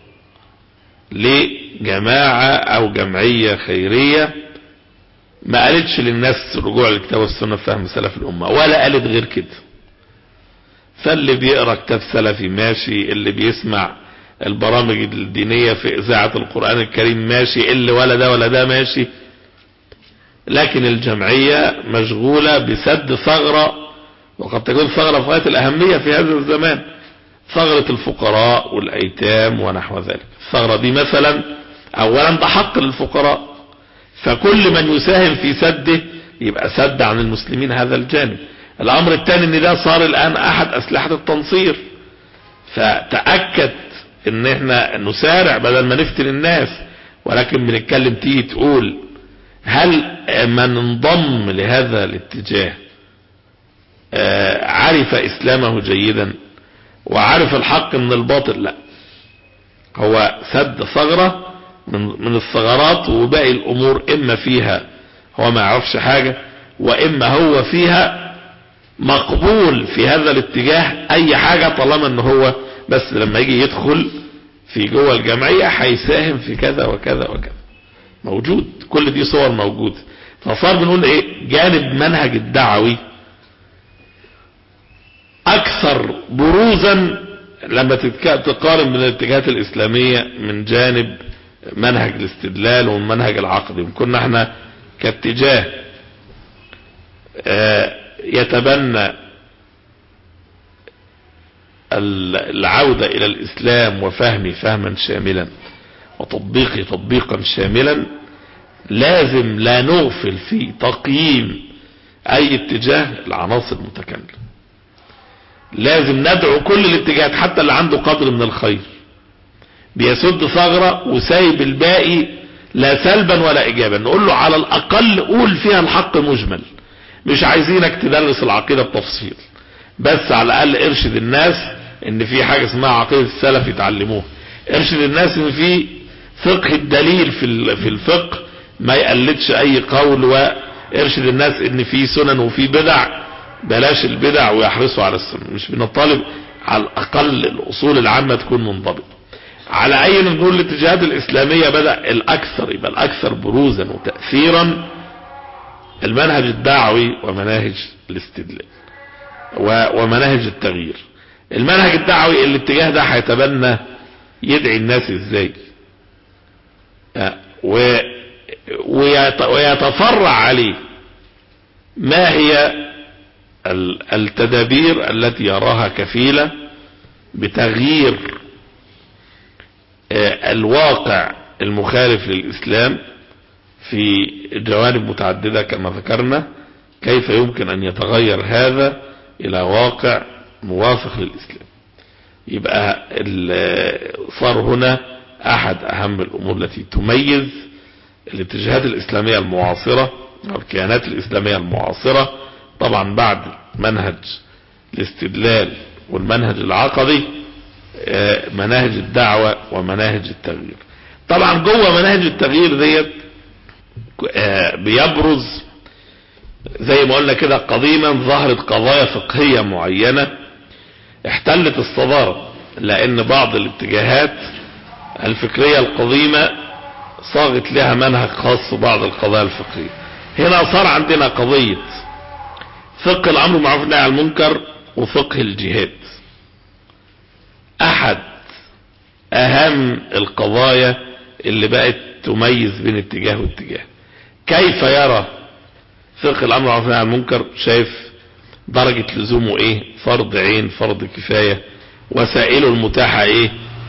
لجماعة او جمعية خيرية ما قالتش للناس رجوع للكتاب والسنة فهم سلف الامة ولا قالت غير كده فاللي بيقرأ كتاب سلفي ماشي اللي بيسمع البرامج الدينية في اذاعة القرآن الكريم ماشي اللي ولا ده ولا ده ماشي لكن الجمعية مشغولة بسد ثغرة وقد تكون ثغرة في غاية الأهمية في هذا الزمان ثغرة الفقراء والأيتام ونحو ذلك الثغرة دي مثلا أولا ده حق للفقراء فكل من يساهم في سده يبقى سد عن المسلمين هذا الجانب الأمر الثاني ان ده صار الآن أحد أسلحة التنصير فتأكد ان احنا نسارع بدل ما نفتن الناس ولكن بنتكلم تيجي تقول هل من انضم لهذا الاتجاه عرف اسلامه جيدا وعرف الحق من الباطل لا هو سد ثغرة من, من الثغرات وباقي الامور اما فيها هو ما يعرفش حاجة واما هو فيها مقبول في هذا الاتجاه اي حاجة طالما ان هو بس لما يجي يدخل في جوه الجمعية هيساهم في كذا وكذا وكذا موجود كل دي صور موجودة فصار بنقول ايه جانب منهج الدعوي اكثر بروزا لما تقارن بين الاتجاهات الاسلامية من جانب منهج الاستدلال والمنهج العقدي كنا احنا كاتجاه اه يتبنى العودة الى الاسلام وفهمه فهما شاملا وتطبيقه تطبيقا شاملا لازم لا نغفل في تقييم اي اتجاه العناصر المتكاملة لازم ندعو كل الاتجاهات حتى اللي عنده قدر من الخير بيسد ثغرة وسايب الباقي لا سلبا ولا ايجابا نقول له على الاقل قول فيها الحق مجمل مش عايزينك تدرس العقيدة بتفصيل بس على الاقل ارشد الناس ان في حاجة اسمها عقيدة السلف يتعلموها ارشد الناس ان في فقه الدليل في في الفقه ما يقلدش اي قول وارشد الناس ان في سنن وفي بدع بلاش البدع ويحرصوا على السنن مش بنطالب على الاقل الاصول العامة تكون منضبطة على اي نقول الاتجاهات الاسلامية بدأ الاكثر يبقى الاكثر بروزا وتأثيرا المنهج الدعوي ومناهج الاستدلال ومناهج التغيير المنهج الدعوي الاتجاه ده هيتبنى يدعي الناس ازاي ويتفرع عليه ما هي التدابير التي يراها كفيلة بتغيير الواقع المخالف للإسلام في جوانب متعددة كما ذكرنا كيف يمكن أن يتغير هذا إلى واقع موافق للإسلام يبقى صار هنا أحد أهم الأمور التي تميز الاتجاهات الإسلامية المعاصرة والكيانات الإسلامية المعاصرة طبعا بعد منهج الاستدلال والمنهج العقدي مناهج الدعوة ومناهج التغيير طبعا جوه مناهج التغيير ديت بيبرز زي ما قلنا كده قديما ظهرت قضايا فقهية معينة احتلت الصدارة لان بعض الاتجاهات الفكرية القديمة صاغت لها منهج خاص بعض القضايا الفقهية هنا صار عندنا قضية فقه الامر معروف والنهي عن المنكر وفقه الجهاد احد اهم القضايا اللي بقت تميز بين اتجاه واتجاه كيف يرى فقه الامر معروف والنهي عن المنكر شايف درجة لزومه ايه فرض عين فرض كفاية وسائله المتاحة ايه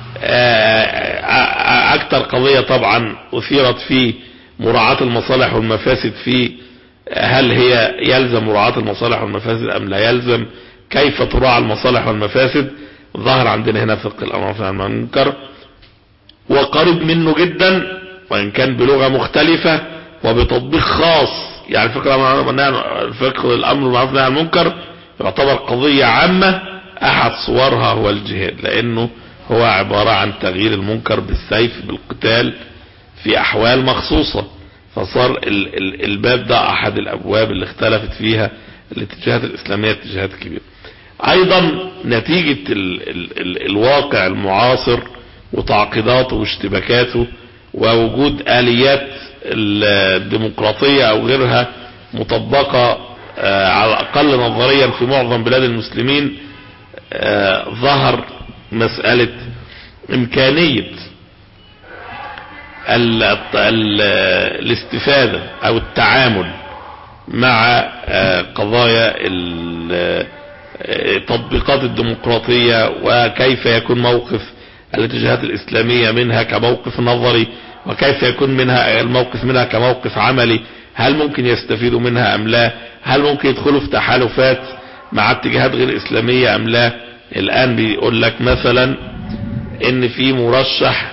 اكتر قضية طبعا اثيرت في مراعاة المصالح والمفاسد في هل هي يلزم مراعاة المصالح والمفاسد ام لا يلزم كيف تراعى المصالح والمفاسد ظهر عندنا هنا فقه الامر معروف والنهي عن المنكر وقريب منه جدا وان كان بلغة مختلفة وبتطبيق خاص يعني فقه فقه الامر بالمعروف والنهي عن المنكر يعتبر قضية عامة احد صورها هو الجهاد لانه هو عبارة عن تغيير المنكر بالسيف بالقتال في احوال مخصوصة فصار ال ال الباب ده احد الابواب اللي اختلفت فيها الاتجاهات الاسلامية اتجاهات كبيرة ايضا نتيجة ال ال ال الواقع المعاصر وتعقيداته واشتباكاته ووجود اليات الديمقراطية او غيرها مطبقة آه على الاقل نظريا في معظم بلاد المسلمين آه ظهر مسألة امكانية ال ال الاستفادة او التعامل مع آه قضايا تطبيقات الديمقراطية وكيف يكون موقف الاتجاهات الاسلامية منها كموقف نظري وكيف يكون منها الموقف منها كموقف عملي هل ممكن يستفيدوا منها ام لا هل ممكن يدخلوا في تحالفات مع اتجاهات غير اسلامية ام لا الان بيقول لك مثلا ان في مرشح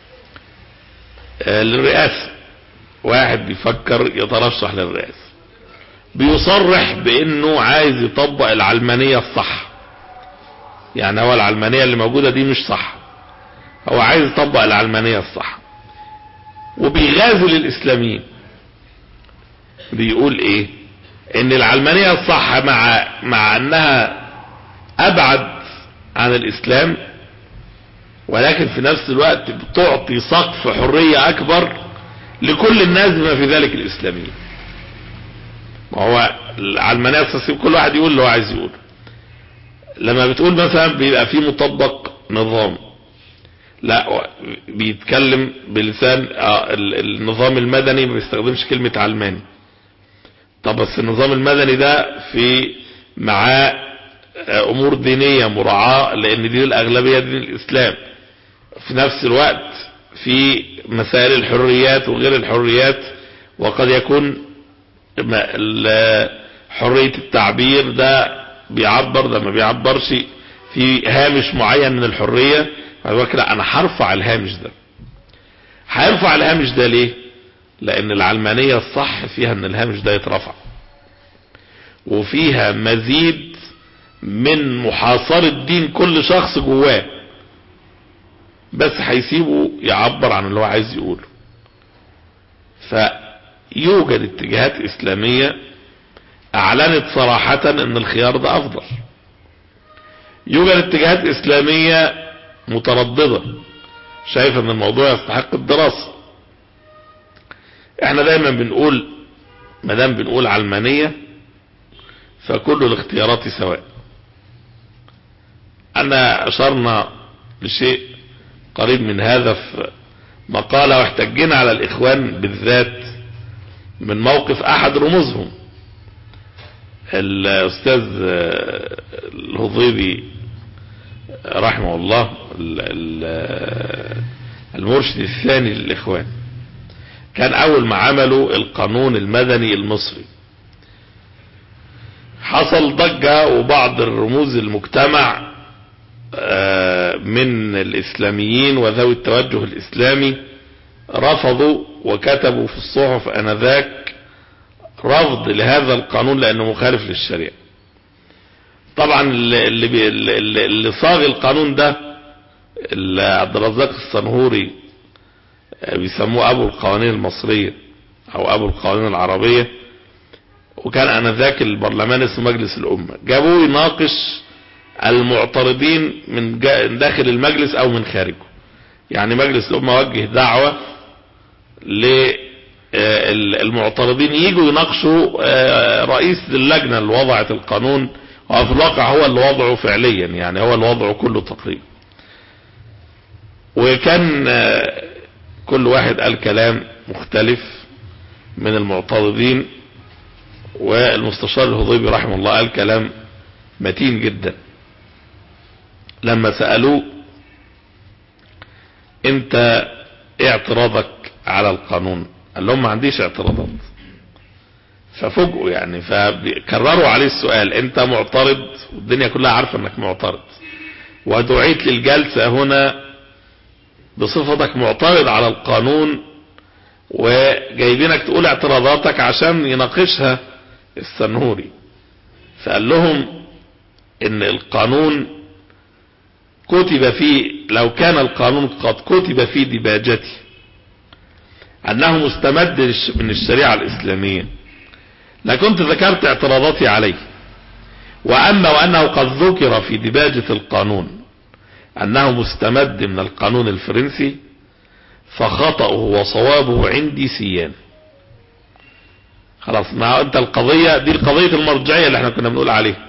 للرئاسة واحد بيفكر يترشح للرئاسة بيصرح بانه عايز يطبق العلمانية الصح يعني هو العلمانية اللي موجودة دي مش صح هو عايز يطبق العلمانية الصح وبيغازل الاسلاميين بيقول ايه ان العلمانية الصح مع مع انها ابعد عن الاسلام ولكن في نفس الوقت بتعطي سقف حرية اكبر لكل الناس بما في ذلك الاسلاميين وهو العلمانية السياسية كل واحد يقول اللي هو عايز يقوله لما بتقول مثلا بيبقى في مطبق نظام لا بيتكلم بلسان النظام المدني ما بيستخدمش كلمة علماني طب بس النظام المدني ده في معاه امور دينية مراعاة لان دين الاغلبية دين الاسلام في نفس الوقت في مسائل الحريات وغير الحريات وقد يكون حرية التعبير ده بيعبر ده ما بيعبرش في هامش معين من الحرية فيقول لا انا هرفع الهامش ده هيرفع الهامش ده ليه لان العلمانية الصح فيها ان الهامش ده يترفع وفيها مزيد من محاصرة دين كل شخص جواه بس هيسيبه يعبر عن اللي هو عايز يقوله فيوجد اتجاهات اسلامية اعلنت صراحة ان الخيار ده افضل يوجد اتجاهات اسلامية مترددة شايف ان الموضوع يستحق الدراسة احنا دايما بنقول مدام بنقول علمانية فكل الاختيارات سواء انا اشرنا لشيء قريب من هذا في مقالة واحتجنا على الاخوان بالذات من موقف احد رموزهم الاستاذ الهضيبي رحمه الله المرشد الثاني للاخوان كان اول ما عملوا القانون المدني المصري حصل ضجة وبعض الرموز المجتمع من الاسلاميين وذوي التوجه الاسلامي رفضوا وكتبوا في الصحف انذاك رفض لهذا القانون لانه مخالف للشريعة طبعا اللي, بي اللي, اللي صاغ القانون ده اللي عبد الرزاق الصنهوري بيسموه ابو القوانين المصرية او ابو القوانين العربية وكان انذاك البرلمان اسمه مجلس الامة جابوه يناقش المعترضين من داخل المجلس او من خارجه يعني مجلس الامة وجه دعوة للمعترضين يجوا يناقشوا رئيس اللجنة اللي وضعت القانون وفي الواقع هو اللي وضعه فعليا يعني هو اللي وضعه كله تقريبا وكان كل واحد قال كلام مختلف من المعترضين والمستشار الهضيبي رحمه الله قال كلام متين جدا لما سألوه انت ايه اعتراضك على القانون قال لهم ما عنديش اعتراضات ففوجئوا يعني فكرروا عليه السؤال انت معترض والدنيا كلها عارفة انك معترض ودعيت للجلسة هنا بصفتك معترض على القانون وجايبينك تقول اعتراضاتك عشان يناقشها السنهوري فقال لهم ان القانون كتب فيه لو كان القانون قد كتب في دباجته انه مستمد من الشريعة الاسلامية لكنت ذكرت اعتراضاتي عليه واما وانه قد ذكر في دباجة القانون انه مستمد من القانون الفرنسي فخطأه وصوابه عندي سيان خلاص ما انت القضية دي القضية المرجعية اللي احنا كنا بنقول عليها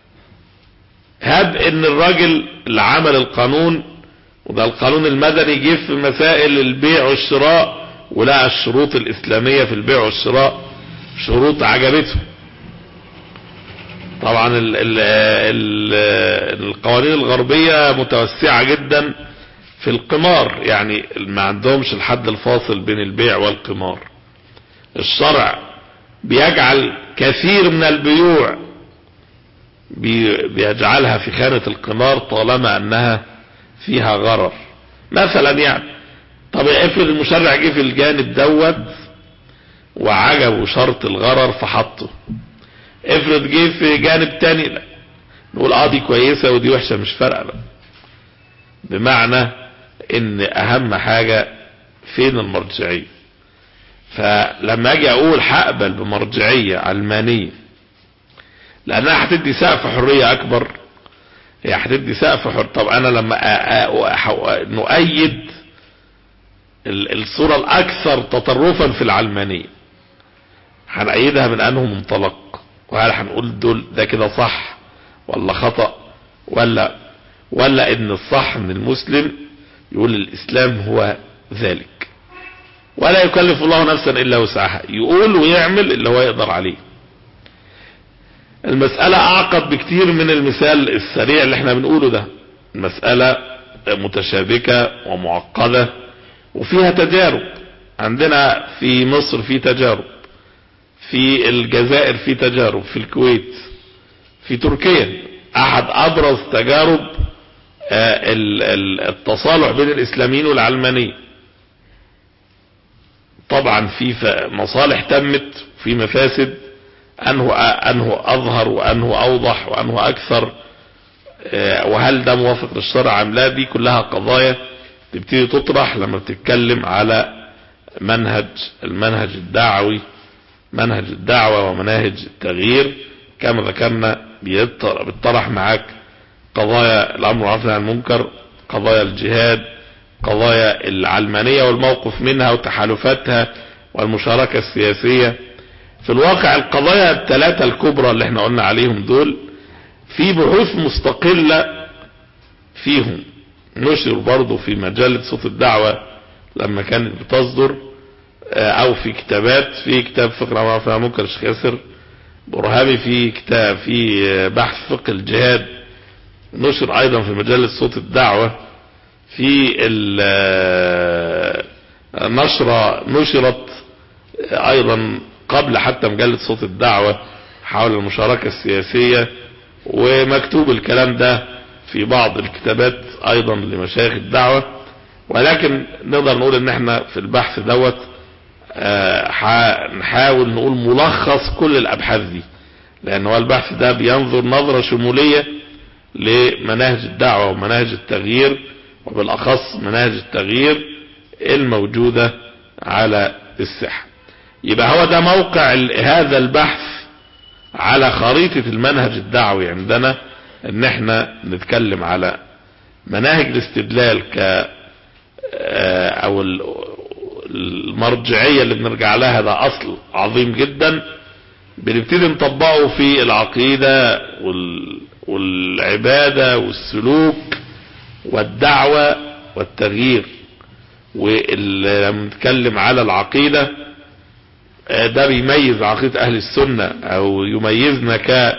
هب ان الراجل اللي عمل القانون وده القانون المدني جه في مسائل البيع والشراء ولقى الشروط الاسلامية في البيع والشراء شروط عجبته طبعا ال ال ال القوانين الغربية متوسعة جدا في القمار يعني ما عندهمش الحد الفاصل بين البيع والقمار الشرع بيجعل كثير من البيوع بيجعلها في خانة القمار طالما انها فيها غرر مثلا يعني طب افرض المشرع جه في الجانب دوت وعجبه شرط الغرر فحطه افرض جه في جانب تاني لا نقول اه دي كويسة ودي وحشة مش فارقة بقى بمعنى ان اهم حاجة فين المرجعية فلما اجي اقول هقبل بمرجعية علمانية لانها هتدي سقف حرية اكبر هي هتدي سقف حر طب انا لما نؤيد الصورة الاكثر تطرفا في العلمانية هنأيدها من انه منطلق وهل هنقول دول ده كده صح ولا خطأ ولا ولا ان الصح من المسلم يقول الاسلام هو ذلك ولا يكلف الله نفسا الا وسعها يقول ويعمل اللي هو يقدر عليه المسألة اعقد بكتير من المثال السريع اللي احنا بنقوله ده المسألة متشابكة ومعقدة وفيها تجارب عندنا في مصر في تجارب في الجزائر في تجارب في الكويت في تركيا احد ابرز تجارب التصالح بين الاسلاميين والعلمانيين طبعا في مصالح تمت في مفاسد انه انه اظهر وانه اوضح وانه اكثر وهل ده موافق للشرع ام لا دي كلها قضايا تبتدي تطرح لما بتتكلم على منهج المنهج الدعوي منهج الدعوة ومناهج التغيير كما ذكرنا بيطرح معاك قضايا الامر والعفو عن المنكر قضايا الجهاد قضايا العلمانية والموقف منها وتحالفاتها والمشاركة السياسية في الواقع القضايا الثلاثة الكبرى اللي احنا قلنا عليهم دول في بحوث مستقلة فيهم نشر برضو في مجلة صوت الدعوة لما كانت بتصدر او في كتابات في كتاب فقه ما فيها منكر الشيخ ياسر برهامي في كتاب في بحث فقه الجهاد نشر ايضا في مجلة صوت الدعوة في نشرة نشرت ايضا قبل حتى مجلة صوت الدعوة حول المشاركة السياسية ومكتوب الكلام ده في بعض الكتابات ايضا لمشايخ الدعوة ولكن نقدر نقول ان احنا في البحث دوت نحاول نقول ملخص كل الابحاث دي لان هو البحث ده بينظر نظرة شمولية لمناهج الدعوة ومناهج التغيير وبالاخص مناهج التغيير الموجودة على الساحة يبقى هو ده موقع هذا البحث على خريطة المنهج الدعوي عندنا ان احنا نتكلم على مناهج الاستدلال ك او المرجعية اللي بنرجع لها ده اصل عظيم جدا بنبتدي نطبقه في العقيدة والعبادة والسلوك والدعوة والتغيير ولما نتكلم على العقيدة ده بيميز عقيدة اهل السنة او يميزنا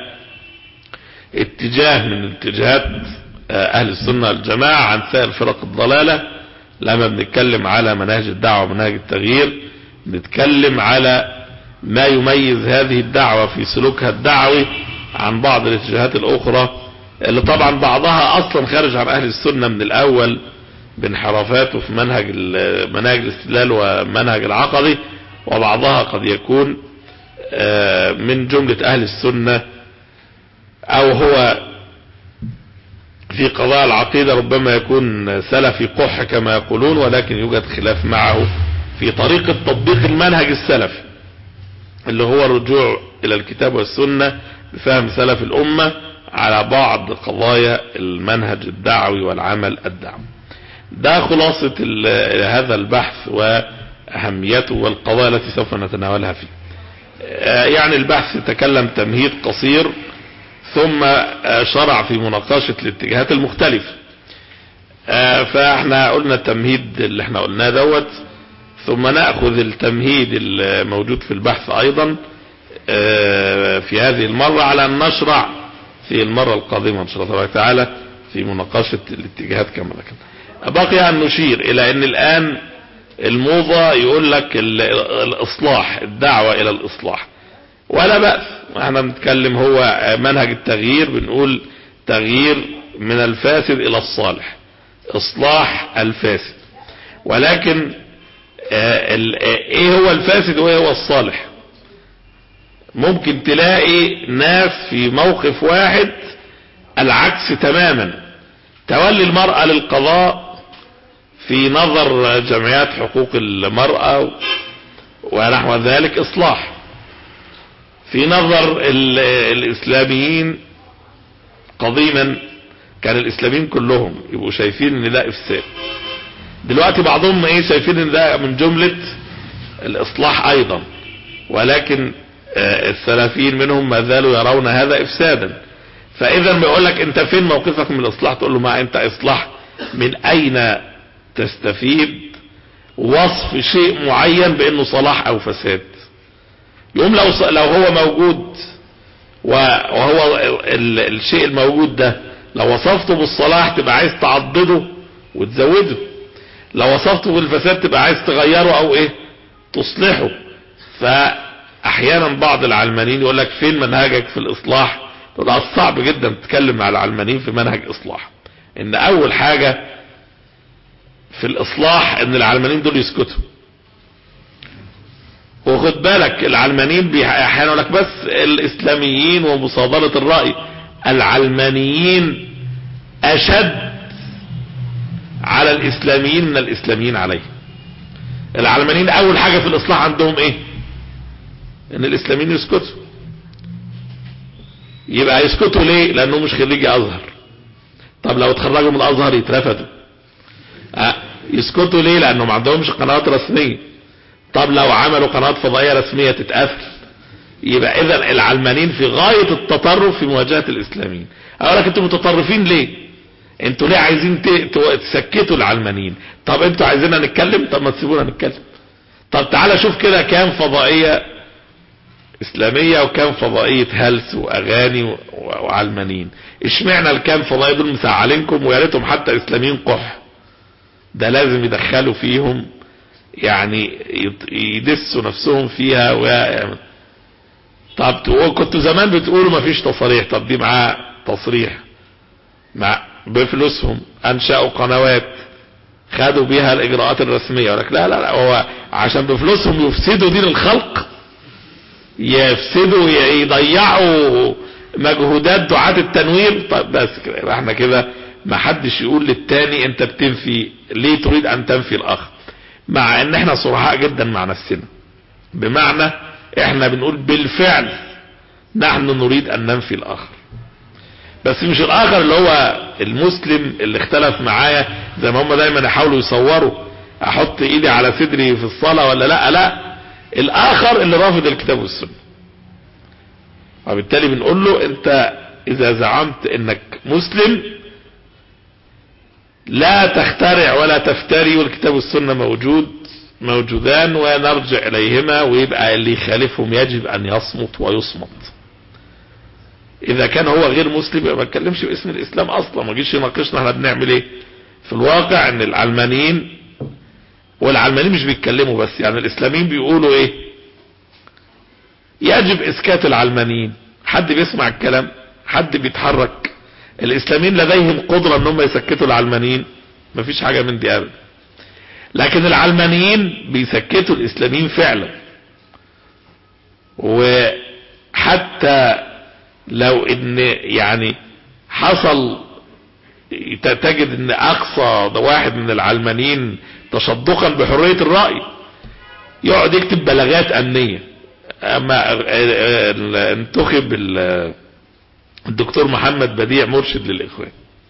كاتجاه من اتجاهات اهل السنة الجماعة عن سائر فرق الضلالة لما بنتكلم على مناهج الدعوة ومناهج التغيير نتكلم على ما يميز هذه الدعوة في سلوكها الدعوي عن بعض الاتجاهات الاخرى اللي طبعا بعضها اصلا خارج عن اهل السنة من الاول بانحرافاته في منهج مناهج الاستدلال ومنهج العقدي وبعضها قد يكون من جملة اهل السنة او هو في قضاء العقيدة ربما يكون سلفي قح كما يقولون ولكن يوجد خلاف معه في طريقة تطبيق المنهج السلفي اللي هو الرجوع الى الكتاب والسنة بفهم سلف الامة على بعض قضايا المنهج الدعوي والعمل الدعوي ده خلاصة هذا البحث واهميته والقضايا التي سوف نتناولها فيه يعني البحث تكلم تمهيد قصير ثم شرع في مناقشة الاتجاهات المختلفة فاحنا قلنا التمهيد اللي احنا قلناه دوت ثم نأخذ التمهيد الموجود في البحث ايضا في هذه المرة على ان نشرع في المرة القادمة ان شاء الله تعالى في مناقشة الاتجاهات كما ذكرنا بقي ان نشير الى ان الان الموضة يقول لك الاصلاح الدعوة الى الاصلاح ولا بأس احنا بنتكلم هو منهج التغيير بنقول تغيير من الفاسد الى الصالح اصلاح الفاسد ولكن ايه هو الفاسد وايه هو الصالح ممكن تلاقي ناس في موقف واحد العكس تماما تولي المرأة للقضاء في نظر جمعيات حقوق المرأة ونحو ذلك اصلاح في نظر الاسلاميين قديما كان الاسلاميين كلهم يبقوا شايفين ان ده افساد دلوقتي بعضهم ايه شايفين ان ده من جملة الاصلاح ايضا ولكن السلفيين منهم ما زالوا يرون هذا افسادا فاذا بيقول لك انت فين موقفك من الاصلاح تقول له ما انت اصلاح من اين تستفيد وصف شيء معين بانه صلاح او فساد يقوم لو لو هو موجود وهو الشيء الموجود ده لو وصفته بالصلاح تبقى عايز تعضده وتزوده لو وصفته بالفساد تبقى عايز تغيره او ايه تصلحه فاحيانا بعض العلمانيين يقول لك فين منهجك في الاصلاح تقول صعب جدا تتكلم مع العلمانيين في منهج اصلاح ان اول حاجة في الاصلاح ان العلمانيين دول يسكتوا وخد بالك العلمانيين احيانا يقول لك بس الاسلاميين ومصادرة الرأي العلمانيين اشد على الاسلاميين من الاسلاميين عليه العلمانيين اول حاجة في الاصلاح عندهم ايه ان الاسلاميين يسكتوا يبقى يسكتوا ليه لانه مش خريجي ازهر طب لو اتخرجوا من الازهر يترفدوا أه يسكتوا ليه لانه ما عندهمش قنوات رسمية طب لو عملوا قناة فضائية رسمية تتقفل يبقى اذا العلمانيين في غاية التطرف في مواجهة الاسلاميين اقول لك انتوا متطرفين ليه انتوا ليه عايزين تسكتوا العلمانيين طب انتوا عايزيننا نتكلم طب ما تسيبونا نتكلم طب تعالى شوف كده كام فضائية اسلامية وكام فضائية هلس واغاني وعلمانيين اشمعنى الكام فضائية دول مسعلينكم ويا ريتهم حتى اسلاميين قح ده لازم يدخلوا فيهم يعني يدسوا نفسهم فيها و طب كنتوا زمان بتقولوا ما فيش تصريح طب دي معاه تصريح مع بفلوسهم انشأوا قنوات خدوا بيها الاجراءات الرسمية يقول لك لا لا لا هو عشان بفلوسهم يفسدوا دين الخلق يفسدوا يضيعوا مجهودات دعاة التنوير طب بس كده احنا كده ما حدش يقول للتاني انت بتنفي ليه تريد ان تنفي الاخر مع ان احنا صرحاء جدا مع نفسنا بمعنى احنا بنقول بالفعل نحن نريد ان ننفي الاخر بس مش الاخر اللي هو المسلم اللي اختلف معايا زي ما هم دايما يحاولوا يصوروا احط ايدي على صدري في الصلاة ولا لا لا الاخر اللي رافض الكتاب والسنة وبالتالي بنقول له انت اذا زعمت انك مسلم لا تخترع ولا تفتري والكتاب والسنة موجود موجودان ونرجع اليهما ويبقى اللي يخالفهم يجب ان يصمت ويصمت اذا كان هو غير مسلم يبقى ما نتكلمش باسم الاسلام اصلا ما جيش يناقشنا احنا بنعمل ايه في الواقع ان العلمانيين والعلمانيين مش بيتكلموا بس يعني الاسلاميين بيقولوا ايه يجب اسكات العلمانيين حد بيسمع الكلام حد بيتحرك الاسلاميين لديهم قدرة ان هم يسكتوا العلمانيين مفيش حاجة من دي ابدا لكن العلمانيين بيسكتوا الاسلاميين فعلا وحتى لو ان يعني حصل تجد ان اقصى واحد من العلمانيين تشدقا بحرية الرأي يقعد يكتب بلاغات امنية اما انتخب الدكتور محمد بديع مرشد للاخوان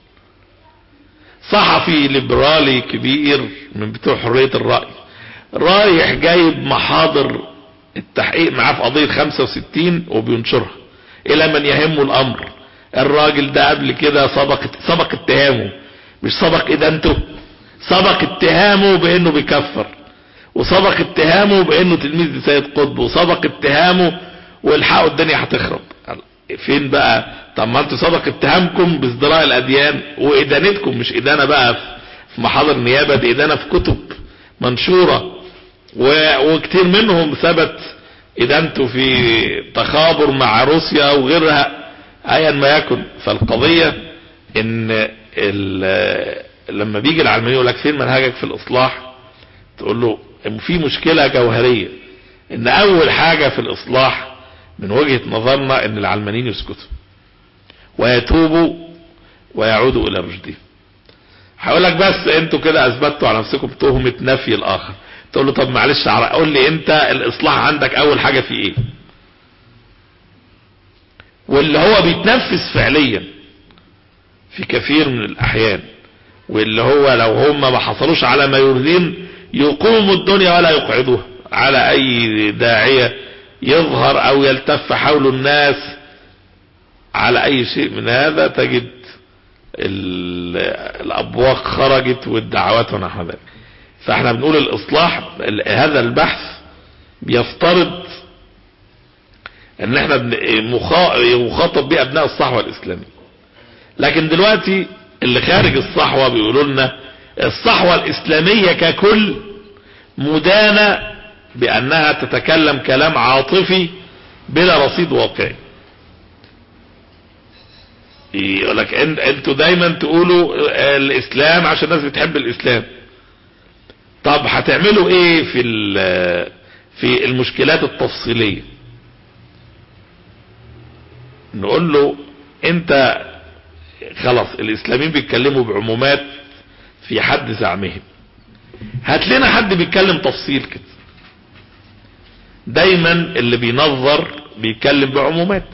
صحفي ليبرالي كبير من بتوع حرية الرأي رايح جايب محاضر التحقيق معاه في قضية 65 وبينشرها الى من يهمه الامر الراجل ده قبل كده سبق سبق اتهامه مش سبق ادانته سبق اتهامه بانه بيكفر وسبق اتهامه بانه تلميذ لسيد قطب وسبق اتهامه والحقوا الدنيا هتخرب فين بقى طب ما انتوا سبق اتهامكم بازدراء الاديان وادانتكم مش ادانه بقى في محاضر نيابه دي ادانه في كتب منشوره وكتير منهم ثبت ادانته في تخابر مع روسيا وغيرها ايا ما يكن فالقضية ان لما بيجي العلماني يقول لك فين منهجك في الاصلاح تقول له في مشكلة جوهرية ان اول حاجة في الاصلاح من وجهة نظرنا ان العلمانيين يسكتوا ويتوبوا ويعودوا الى رشدهم هقول لك بس انتوا كده اثبتوا على نفسكم تهمة نفي الاخر تقول له طب معلش قول لي انت الاصلاح عندك اول حاجة في ايه واللي هو بيتنفذ فعليا في كثير من الاحيان واللي هو لو هم ما حصلوش على ما يريدين يقوموا الدنيا ولا يقعدوها على اي داعية يظهر او يلتف حول الناس على اي شيء من هذا تجد الابواق خرجت والدعوات ونحو ذلك فاحنا بنقول الاصلاح هذا البحث بيفترض ان احنا مخاطب بيه ابناء الصحوة الاسلامية لكن دلوقتي اللي خارج الصحوة بيقولوا لنا الصحوة الاسلامية ككل مدانة بانها تتكلم كلام عاطفي بلا رصيد واقعي يقول لك إن- انتوا دايما تقولوا آه، الاسلام عشان الناس بتحب الاسلام طب هتعملوا ايه في ال- في المشكلات التفصيلية نقول له انت خلاص الاسلاميين بيتكلموا بعمومات في حد زعمهم هات لنا حد بيتكلم تفصيل كده دايما اللي بينظر بيتكلم بعمومات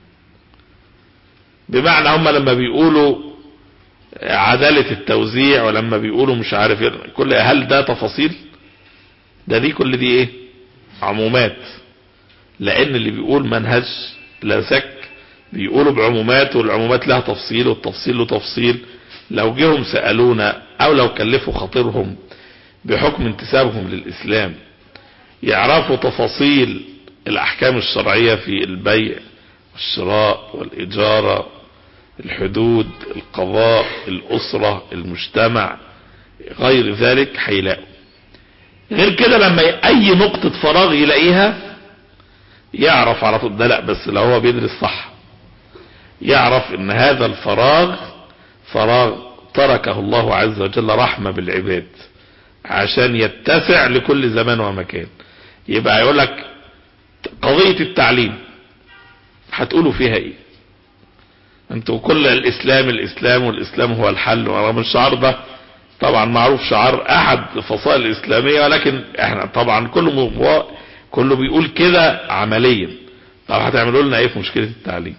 بمعنى هم لما بيقولوا عدالة التوزيع ولما بيقولوا مش عارف إيه، كل هل ده تفاصيل ده دي كل دي ايه عمومات لان اللي بيقول منهج لا شك بيقولوا بعمومات والعمومات لها تفصيل والتفصيل له تفصيل لو جيهم سألونا او لو كلفوا خاطرهم بحكم انتسابهم للاسلام يعرفوا تفاصيل الاحكام الشرعية في البيع والشراء والاجارة الحدود القضاء الاسرة المجتمع غير ذلك هيلاقوا غير كده لما ي- اي نقطة فراغ يلاقيها يعرف على طول ده لا بس لو هو بيدرس صح يعرف ان هذا الفراغ فراغ تركه الله عز وجل رحمة بالعباد عشان يتسع لكل زمان ومكان يبقى يقول لك قضية التعليم هتقولوا فيها ايه انتوا كل الاسلام الاسلام والاسلام هو الحل ورغم الشعار ده طبعا معروف شعار احد الفصائل الاسلامية ولكن احنا طبعا كله مو- كله بيقول كده عمليا طب هتعملوا لنا ايه في مشكلة التعليم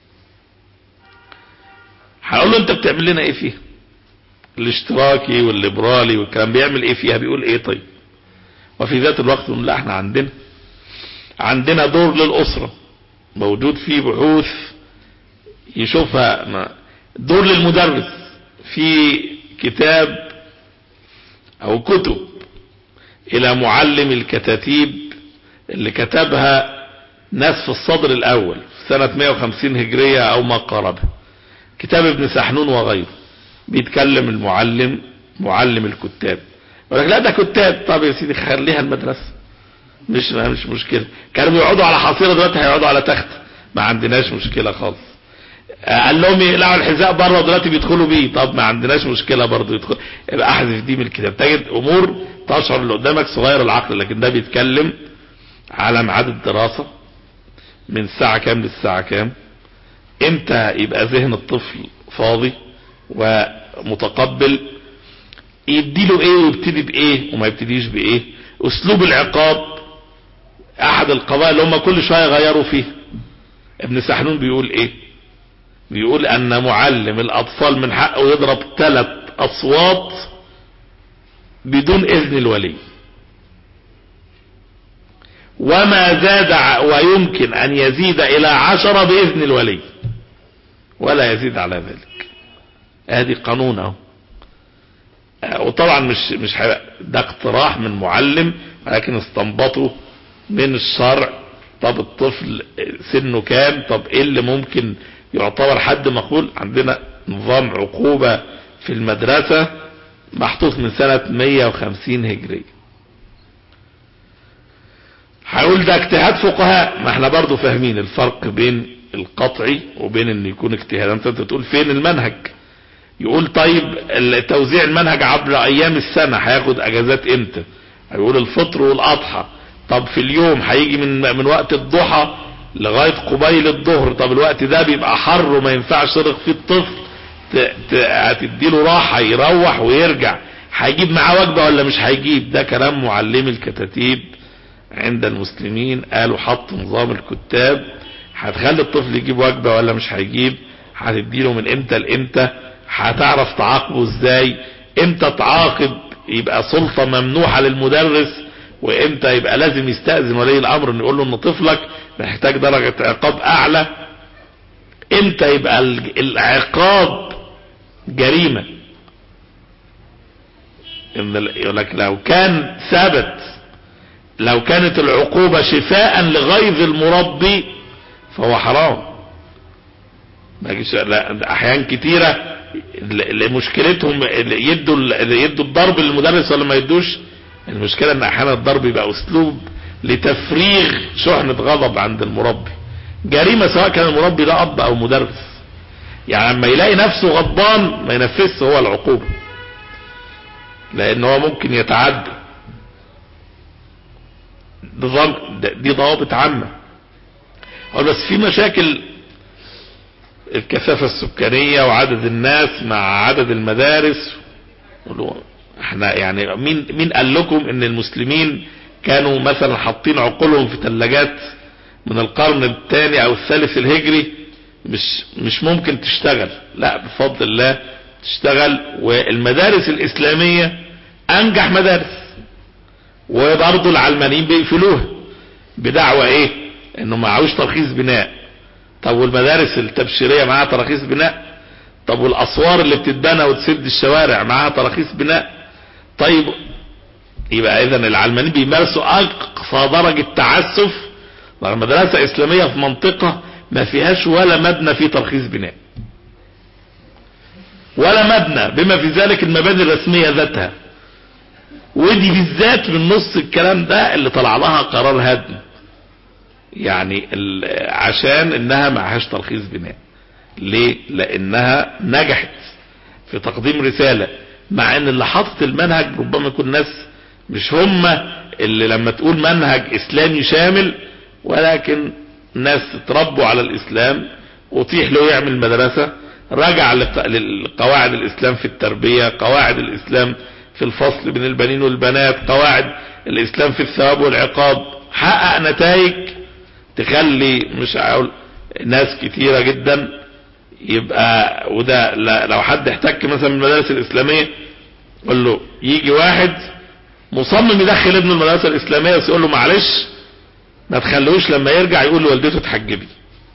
هقول له انت بتعمل لنا ايه فيها الاشتراكي والليبرالي والكلام بيعمل ايه فيها بيقول ايه طيب وفي ذات الوقت نقول لا احنا عندنا عندنا دور للأسرة موجود فيه بحوث يشوفها ما- دور للمدرس في كتاب او كتب الى معلم الكتاتيب اللي كتبها ناس في الصدر الاول في سنة 150 هجرية او ما قاربها كتاب ابن سحنون وغيره بيتكلم المعلم معلم الكتاب يقول لك لا ده كتاب طب يا سيدي خليها المدرسة مش مش مشكلة كانوا بيقعدوا على حصيرة دلوقتي هيقعدوا على تخت ما عندناش مشكلة خالص قال لهم يقلعوا الحذاء بره ودلوقتي بيدخلوا بيه طب ما عندناش مشكلة برضه يدخل يبقى احذف دي من الكتاب تجد امور تشعر اللي قدامك صغير العقل لكن ده بيتكلم على ميعاد الدراسة من الساعة كام للساعة كام امتى يبقى ذهن الطفل فاضي ومتقبل يديله ايه ويبتدي بايه وما يبتديش بايه اسلوب العقاب احد القضايا اللي هم كل شوية يغيروا فيه ابن سحنون بيقول ايه بيقول ان معلم الاطفال من حقه يضرب ثلاث اصوات بدون اذن الولي وما زاد ع- ويمكن ان يزيد الى عشرة باذن الولي ولا يزيد على ذلك ادي قانون اهو آه، وطبعا مش مش ح- ده اقتراح من معلم ولكن استنبطه من الشرع طب الطفل سنه كام طب ايه اللي ممكن يعتبر حد مقبول عندنا نظام عقوبة في المدرسة محطوط من سنة 150 هجرية هقول ده اجتهاد فقهاء ما احنا برضو فاهمين الفرق بين القطعي وبين ان يكون اجتهاد انت تقول فين المنهج يقول طيب ال- توزيع المنهج عبر ايام السنة هياخد اجازات امتى هيقول الفطر والاضحى طب في اليوم هيجي من من وقت الضحى لغاية قبيل الظهر طب الوقت ده بيبقى حر وما ينفعش ترق فيه الطفل ت- ت- هتديله راحة يروح ويرجع هيجيب معاه وجبة ولا مش هيجيب ده كلام معلمي الكتاتيب عند المسلمين قالوا حط نظام الكتاب هتخلي الطفل يجيب وجبة ولا مش هيجيب هتديله من امتى لامتى هتعرف تعاقبه ازاي امتى تعاقب يبقى سلطة ممنوحة للمدرس وامتى يبقى لازم يستأذن ولي الامر ان يقول له ان طفلك محتاج درجة عقاب اعلى امتى يبقى ال- العقاب جريمة ان ال- يقول لك لو كان ثبت لو كانت العقوبة شفاء لغيظ المربي فهو حرام ما يجيش- لا احيان كتيرة ل- لمشكلتهم اللي يدوا اللي يدوا الضرب للمدرس ولا ما يدوش المشكلة ان احيانا الضرب يبقى اسلوب لتفريغ شحنة غضب عند المربي جريمة سواء كان المربي ده اب او مدرس يعني لما يلاقي نفسه غضبان ما ينفذش هو العقوبة لان هو ممكن يتعدى نظام دي ضوابط عامة هو بس في مشاكل الكثافة السكانية وعدد الناس مع عدد المدارس احنا يعني مين مين قال لكم ان المسلمين كانوا مثلا حاطين عقولهم في ثلاجات من القرن الثاني او الثالث الهجري مش مش ممكن تشتغل لا بفضل الله تشتغل والمدارس الاسلامية انجح مدارس وبرضه العلمانيين بيقفلوها بدعوة ايه انه معهوش ترخيص بناء طب والمدارس التبشيرية معاها تراخيص بناء طب والاسوار اللي بتتبنى وتسد الشوارع معاها تراخيص بناء طيب يبقى اذا العلمانيين بيمارسوا اقصى درجة تعسف مدرسة اسلامية في منطقة ما فيهاش ولا مبنى فيه ترخيص بناء ولا مبنى بما في ذلك المباني الرسمية ذاتها ودي بالذات من نص الكلام ده اللي طلع لها قرار هدم يعني عشان انها معهاش ترخيص بناء ليه لانها نجحت في تقديم رسالة مع ان اللي حاطط المنهج ربما يكون ناس مش هم اللي لما تقول منهج اسلامي شامل ولكن ناس تربوا على الاسلام وطيح له يعمل مدرسة رجع لقواعد الاسلام في التربية قواعد الاسلام في الفصل بين البنين والبنات قواعد الاسلام في الثواب والعقاب حقق نتائج تخلي مش هقول ناس كتيرة جدا يبقى وده لو حد احتك مثلا من المدارس الاسلامية قول له يجي واحد مصمم يدخل ابنه المدرسة الاسلامية بس يقول له معلش ما تخلوش لما يرجع يقول لوالدته تحجبي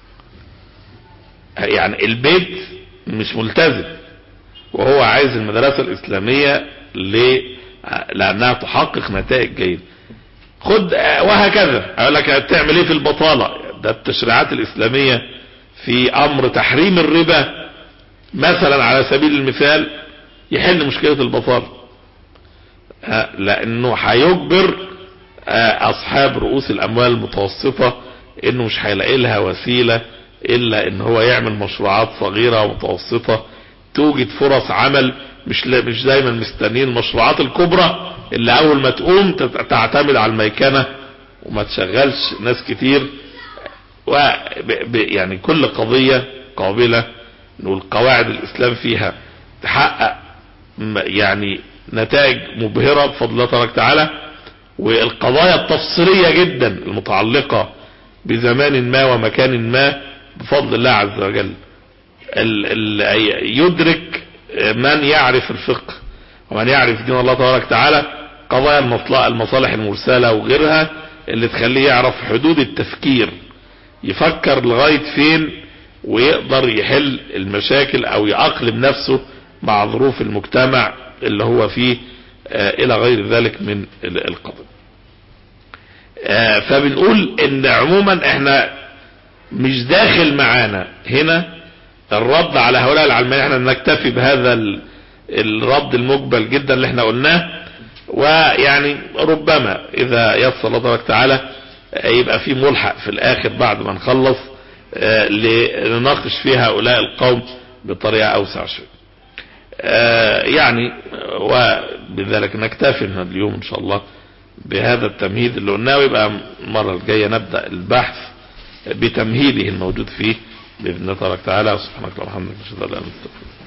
يعني البيت مش ملتزم وهو عايز المدرسة الاسلامية ليه لانها تحقق نتائج جيدة خد وهكذا اقول لك هتعمل ايه في البطالة ده التشريعات الاسلامية في امر تحريم الربا مثلا على سبيل المثال يحل مشكلة البطالة لانه هيجبر اصحاب رؤوس الاموال المتوسطة انه مش هيلاقي لها وسيلة الا ان هو يعمل مشروعات صغيرة ومتوسطة توجد فرص عمل مش مش دايما مستنيين المشروعات الكبرى اللي اول ما تقوم تعتمد على الميكنة وما تشغلش ناس كتير و يعني كل قضية قابلة نقول قواعد الاسلام فيها تحقق يعني نتائج مبهرة بفضل الله تبارك وتعالى والقضايا التفصيلية جدا المتعلقة بزمان ما ومكان ما بفضل الله عز وجل ال ال يدرك من يعرف الفقه ومن يعرف دين الله تبارك وتعالى قضايا المصالح المرسلة وغيرها اللي تخليه يعرف حدود التفكير يفكر لغاية فين ويقدر يحل المشاكل او يأقلم نفسه مع ظروف المجتمع اللي هو فيه آه الى غير ذلك من القضاء آه فبنقول ان عموما احنا مش داخل معانا هنا الرد على هؤلاء العلمانيين احنا نكتفي بهذا الرد المقبل جدا اللي احنا قلناه ويعني ربما اذا يسر الله تبارك وتعالى يبقى في ملحق في الاخر بعد ما نخلص اه لنناقش فيه هؤلاء القوم بطريقة اوسع شوية اه يعني وبذلك نكتفي من اليوم ان شاء الله بهذا التمهيد اللي قلناه ويبقى المرة الجاية نبدأ البحث بتمهيده الموجود فيه بإذن الله تبارك وتعالى سبحانك اللهم وبحمدك نشهد ان لا اله الا انت